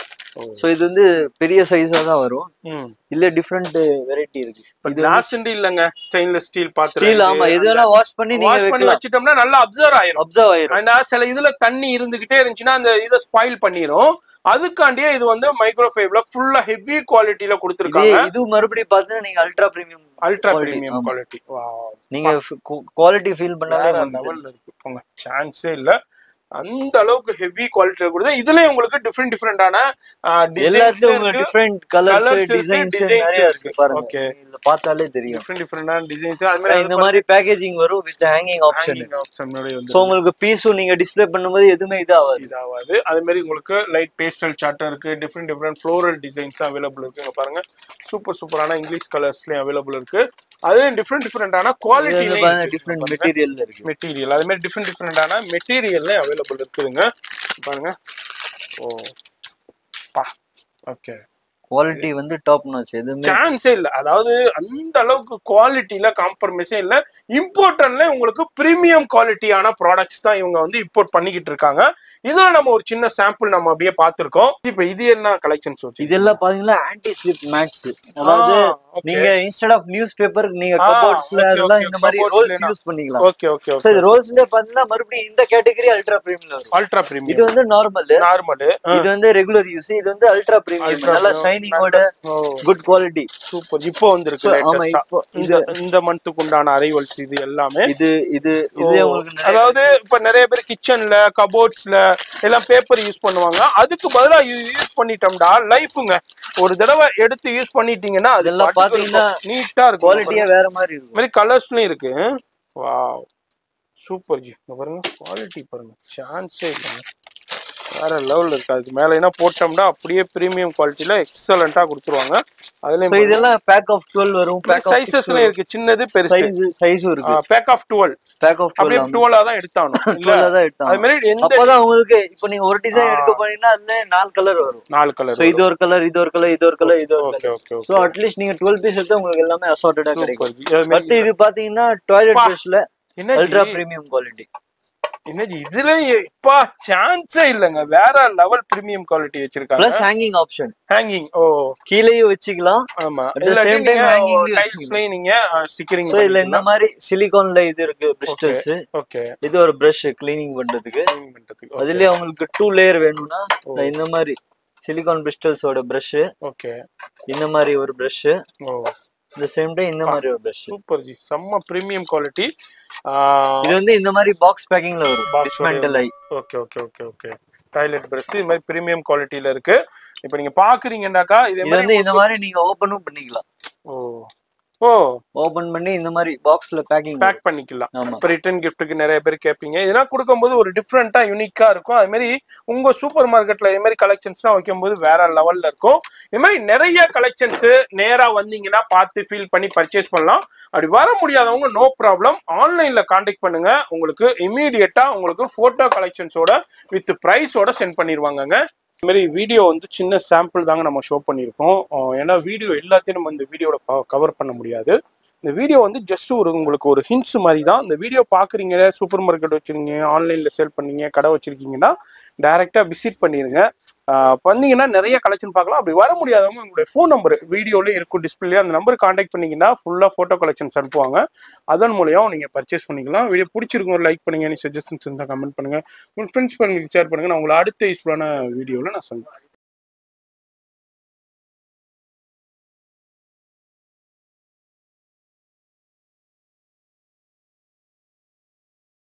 ஓ சோ இது வந்து பெரிய சைஸா தான் வரும் ம் இதுல டிஃப்ரெண்ட் வெரைட்டி இருக்கு இப்போ கிளாஸ் இல்லங்க ஸ்டெயின்லெஸ் ஸ்டீல் பாத்திரம் ஸ்டீல் ஆமா எது வேணா வாஷ் பண்ணி நீங்க வாஷ் பண்ணி வைக்கலாம் வச்சிட்டோம்னா நல்லா அப்சர்வ் ஆயிரும் அப்சர்வ் ஆயிரும் அண்ட் சில இதுல தண்ணி இருந்துகிட்டே இருந்துச்சுன்னா அந்த இதை ஸ்பாயில் பண்ணிரும் அதுக்காண்டியே இது வந்து மைக்ரோஃபைவ்ல ஃபுல்லா ஹெவி குவாலிட்டியில இதே கொடுத்துருக்காங்க இது மறுபடியும் பாத்தீங்கன்னா நீங்க ultra premium ultra quality, premium ஆமா. குவாலிட்டி நீங்க குவாலிட்டி ஃபீல் பண்ணாலே வேற உங்களுக்கு லெவல்ல இருக்கு போங்க சான்ஸே இல்ல அந்த அளவுக்கு ஹெவி குவாலிட்டியில கொடுத்து இதுலயும் உங்களுக்கு டிஃப்ரெண்ட் டிஃப்ரெண்டான எல்லாத்துலயும் உங்களுக்கு டிஃப்ரெண்ட் கலர்ஸ் Colours இருக்கு, டிசைன்ஸ் designs நிறைய இருக்கு. இருக்கு பாருங்க Okay. இதுல பார்த்தாலே தெரியும் டிஃப்ரெண்ட் டிஃப்ரெண்டான டிசைன்ஸ் அது மாதிரி இந்த மாதிரி பேக்கேஜிங் வரும் வித் ஹேங்கிங் ஆப்ஷன் ஆப்ஷன் வந்து சோ உங்களுக்கு பீஸும் நீங்க டிஸ்ப்ளே பண்ணும்போது எதுவுமே இது ஆகாது இதாகாது அதே மாதிரி உங்களுக்கு லைட் பேஸ்டல் சார்ட்டர் இருக்கு different different floral designs available இருக்கு இங்க பாருங்க சூப்பர் சூப்பரான இங்கிலீஷ் கலர்ஸ்லயும் அவைலபிள் இருக்கு அதுலயும் டிஃப்ரெண்ட் டிஃப்ரெண்டான குவாலிட்டி டிஃப்ரெண்ட் மெட்டீரியல்ல இருக்கு மெட்டீரியல் அதே மாதிரி டிஃப்ரெண்ட் டிஃப்ரெண்டான மெட்டீரியல்ல அவைலபிள் இருக்குதுங்க பாருங்க ஓ பா ஓகே குவாலிட்டி வந்து டாப் நாச் எதுவுமே சான்ஸே இல்ல அதாவது அந்த அளவுக்கு குவாலிட்டியில காம்ப்ரமைஸே இல்ல இம்போர்ட்டன்ல உங்களுக்கு பிரீமியம் குவாலிட்டியான ப்ராடக்ட்ஸ் தான் இவங்க வந்து இம்போர்ட் பண்ணிக்கிட்டு இருக்காங்க இதுல நம்ம ஒரு சின்ன சாம்பிள் நம்ம அப்படியே பார்த்திருக்கோம் இப்போ இது என்ன கலெக்ஷன்ஸ் வச்சு இதெல்லாம் பாத்தீங்கன்னா ஆன்டி ஸ்லிப் மேட்ஸ் அதாவது okay. நீங்க இன்ஸ்டெட் ஆஃப் நியூஸ் பேப்பர் நீங்க ஆ, கபோர்ட்ஸ்ல okay, அதெல்லாம் okay. இந்த மாதிரி Cupboards ரோல்ஸ் லனா. யூஸ் பண்ணிக்கலாம் ஓகே ஓகே So ஓகே இது ரோல்ஸ்ல பாத்தீங்கன்னா மறுபடியும் இந்த கேட்டகரி அல்ட்ரா பிரீமியம் வரும் அல்ட்ரா இது பிரீமியம் வந்து நார்மல் நார்மல் இது வந்து ரெகுலர் யூஸ் இது வந்து அல்ட்ரா பிரீமியம் நல்லா ஷைனிங்கோட குட் குவாலிட்டி சூப்பர் இப்போ வந்திருக்கு So, ஆமா, latest-ஆ. இப்போ இந்த இந்த மந்த்துக்கு உண்டான அரைவல்ஸ் இது எல்லாமே இது இது இது உங்களுக்கு நிறைய- அதாவது இப்ப நிறைய பேர் கிச்சன்ல கபோர்ட்ஸ்ல எல்லாம் பேப்பர் யூஸ் பண்ணுவாங்க அதுக்கு பதிலா யூஸ் பண்ணிட்டோம்டா லைஃபுங்க ஒரு தடவை எடுத்து யூஸ் பண்ணிட்டீங்கன்னா இதெல்லாம் பாத்தீங்கன்னா நீட்டா இருக்கும் குவாலிட்டியே வேற மாதிரி இந்த இருக்கும் மாதிரி கலர்ஸ்லயும் இருக்கு வாவ் சூப்பர் ஜி இங்க பாருங்க குவாலிட்டி பாருங்க சான்ஸே இல்லைங்க வேற லெவல்ல இருக்கு அதுக்கு மேல என்ன போட்டோம்னா அப்படியே பிரீமியம் குவாலிட்டியில எக்ஸலண்டா கொடுத்துருவாங்க So, அதுலயும் இதெல்லாம் பேக் ஆஃப் டுவெல் வரும் பேக் ஆஃப் சைசஸ்ல இருக்கு சின்னது பெருசு சைஸ் சைஸும் இருக்கு pack of twelve pack of அப்படியே டுவெல் டுவெலா தான் எடுத்தானோ இல்ல டுவெல் தான் எடுத்தாங்க அது மாதிரி எந்த அப்பதான் உங்களுக்கு இப்போ நீங்க ஒரு டிசைன் எடுக்க போனீங்கன்னா அதுல நாலு கலர் வரும் நாலு கலர் சோ இது ஒரு கலர் இது ஒரு கலர் இது ஒரு கலர் இது ஒரு okay colour okay so at least நீங்க டுவெல் பீஸ் எடுத்தா உங்களுக்கு எல்லாமே அசார்ட்டடா கிடைக்கும் ஓகே பட் இது பாத்தீங்கன்னா டாய்லெட் பிரஷ்ல என்ன அல்ட்ரா பிரீமியம் குவாலிட்டி என்ன இதுல இப்பா சான்ஸே இல்லங்க வேற லெவல் பிரீமியம் குவாலிட்டி வச்சிருக்காங்க பிளஸ் ஹேங்கிங் ஆப்ஷன் ஹேங்கிங் ஓ கீழேயும் வச்சுக்கலாம் ஆமா At the same time hanging லயும் டைல்ஸ்லயும் நீங்க ஸ்டிக்கரிங் சோ இதுல இந்த மாதிரி சிலிகான்ல இது இருக்கு பிரிஸ்டல்ஸ் ஓகே இது ஒரு பிரஷ் கிளீனிங் பண்றதுக்கு பண்றதுக்கு அதுலயே உங்களுக்கு டூ லேயர் வேணும்னா இந்த மாதிரி சிலிகான் பிரிஸ்டல்ஸோட பிரஷ் ஓகே இந்த மாதிரி ஒரு பிரஷ் ஓ இந்த சேம் டைம் இந்த மாதிரி ஒரு பிரஷ் சூப்பர் ஜி செம்ம பிரீமியம் குவாலிட்டி இது வந்து இந்த மாதிரி பாக்ஸ் பேக்கிங்ல வரும் Box டிஸ்மேண்டல் ஆகி okay okay okay okay toilet brush இது மாதிரி பிரீமியம் குவாலிட்டியில இருக்கு இப்போ நீங்க பாக்குறீங்கன்னாக்கா இதே இது மாதிரி வந்து இந்த மாதிரி நீங்க ஓபனும் பண்ணிக்கலாம் ஓ ஓ ஓபன் பண்ணி இந்த மாதிரி பாக்ஸ்ல பேக்கிங் பேக் பண்ணிக்கலாம் ஆமா இப்போ ரிட்டர்ன் கிஃப்ட்டுக்கு நிறைய பேர் கேட்பீங்க இதெல்லாம் கொடுக்கும்போது ஒரு டிஃப்ரெண்டா யூனிக்கா இருக்கும் அது மாதிரி உங்க சூப்பர் மார்க்கெட்ல இது மாதிரி கலெக்ஷன்ஸ்லாம் வைக்கும்போது வேற லெவல்ல இருக்கும் இது மாதிரி நிறைய கலெக்ஷன்ஸ் நேரா வந்தீங்கன்னா பார்த்து ஃபீல் பண்ணி பர்ச்சேஸ் பண்ணலாம் அப்படி வர முடியாதவங்க நோ ப்ராப்ளம் ஆன்லைன்ல காண்டாக்ட் பண்ணுங்க உங்களுக்கு இமீடியட்டா உங்களுக்கு போட்டோ கலெக்ஷன்ஸோட வித் ப்ரைஸோட சென்ட் பண்ணிடுவாங்கங்க இது மாதிரி வீடியோ வந்து சின்ன சாம்பிள் தாங்க நம்ம ஷோ பண்ணியிருக்கோம் அஹ் ஏன்னா வீடியோ எல்லாத்தையும் நம்ம இந்த வீடியோட கவர் பண்ண முடியாது இந்த வீடியோ வந்து ஜஸ்ட் ஒரு உங்களுக்கு ஒரு ஹிண்ட்ஸ் மாதிரி தான் இந்த வீடியோ பார்க்குறீங்க சூப்பர் மார்க்கெட் வச்சிருக்கீங்க ஆன்லைனில் சேல் பண்ணீங்க கடை வச்சிருக்கீங்கன்னா டைரெக்டாக விசிட் பண்ணிடுங்க ஆஹ் பண்ணீங்கன்னா நிறைய கலெக்ஷன் பார்க்கலாம் அப்படி வர முடியாதவங்க உங்களுடைய ஃபோன் நம்பர் வீடியோலேயே இருக்கும் டிஸ்பிளே அந்த நம்பர் காண்டாக்ட் பண்ணீங்கன்னா ஃபுல்லாக ஃபோட்டோ கலெக்ஷன்ஸ் அனுப்புவாங்க அதன் மூலியம் நீங்கள் பர்ச்சேஸ் பண்ணிக்கலாம் வீடியோ பிடிச்சிருக்கும் லைக் பண்ணுங்க நீ சஜஷன்ஸ் இருந்தால் கமெண்ட் பண்ணுங்க உங்கள் ஃப்ரெண்ட்ஸ் பண்ணுங்க ஷேர் பண்ணுங்க நான் உங்களை அடுத்த யூஸ்ஃபுல்லான வீடியோவில் நான் சொல்லுவேன்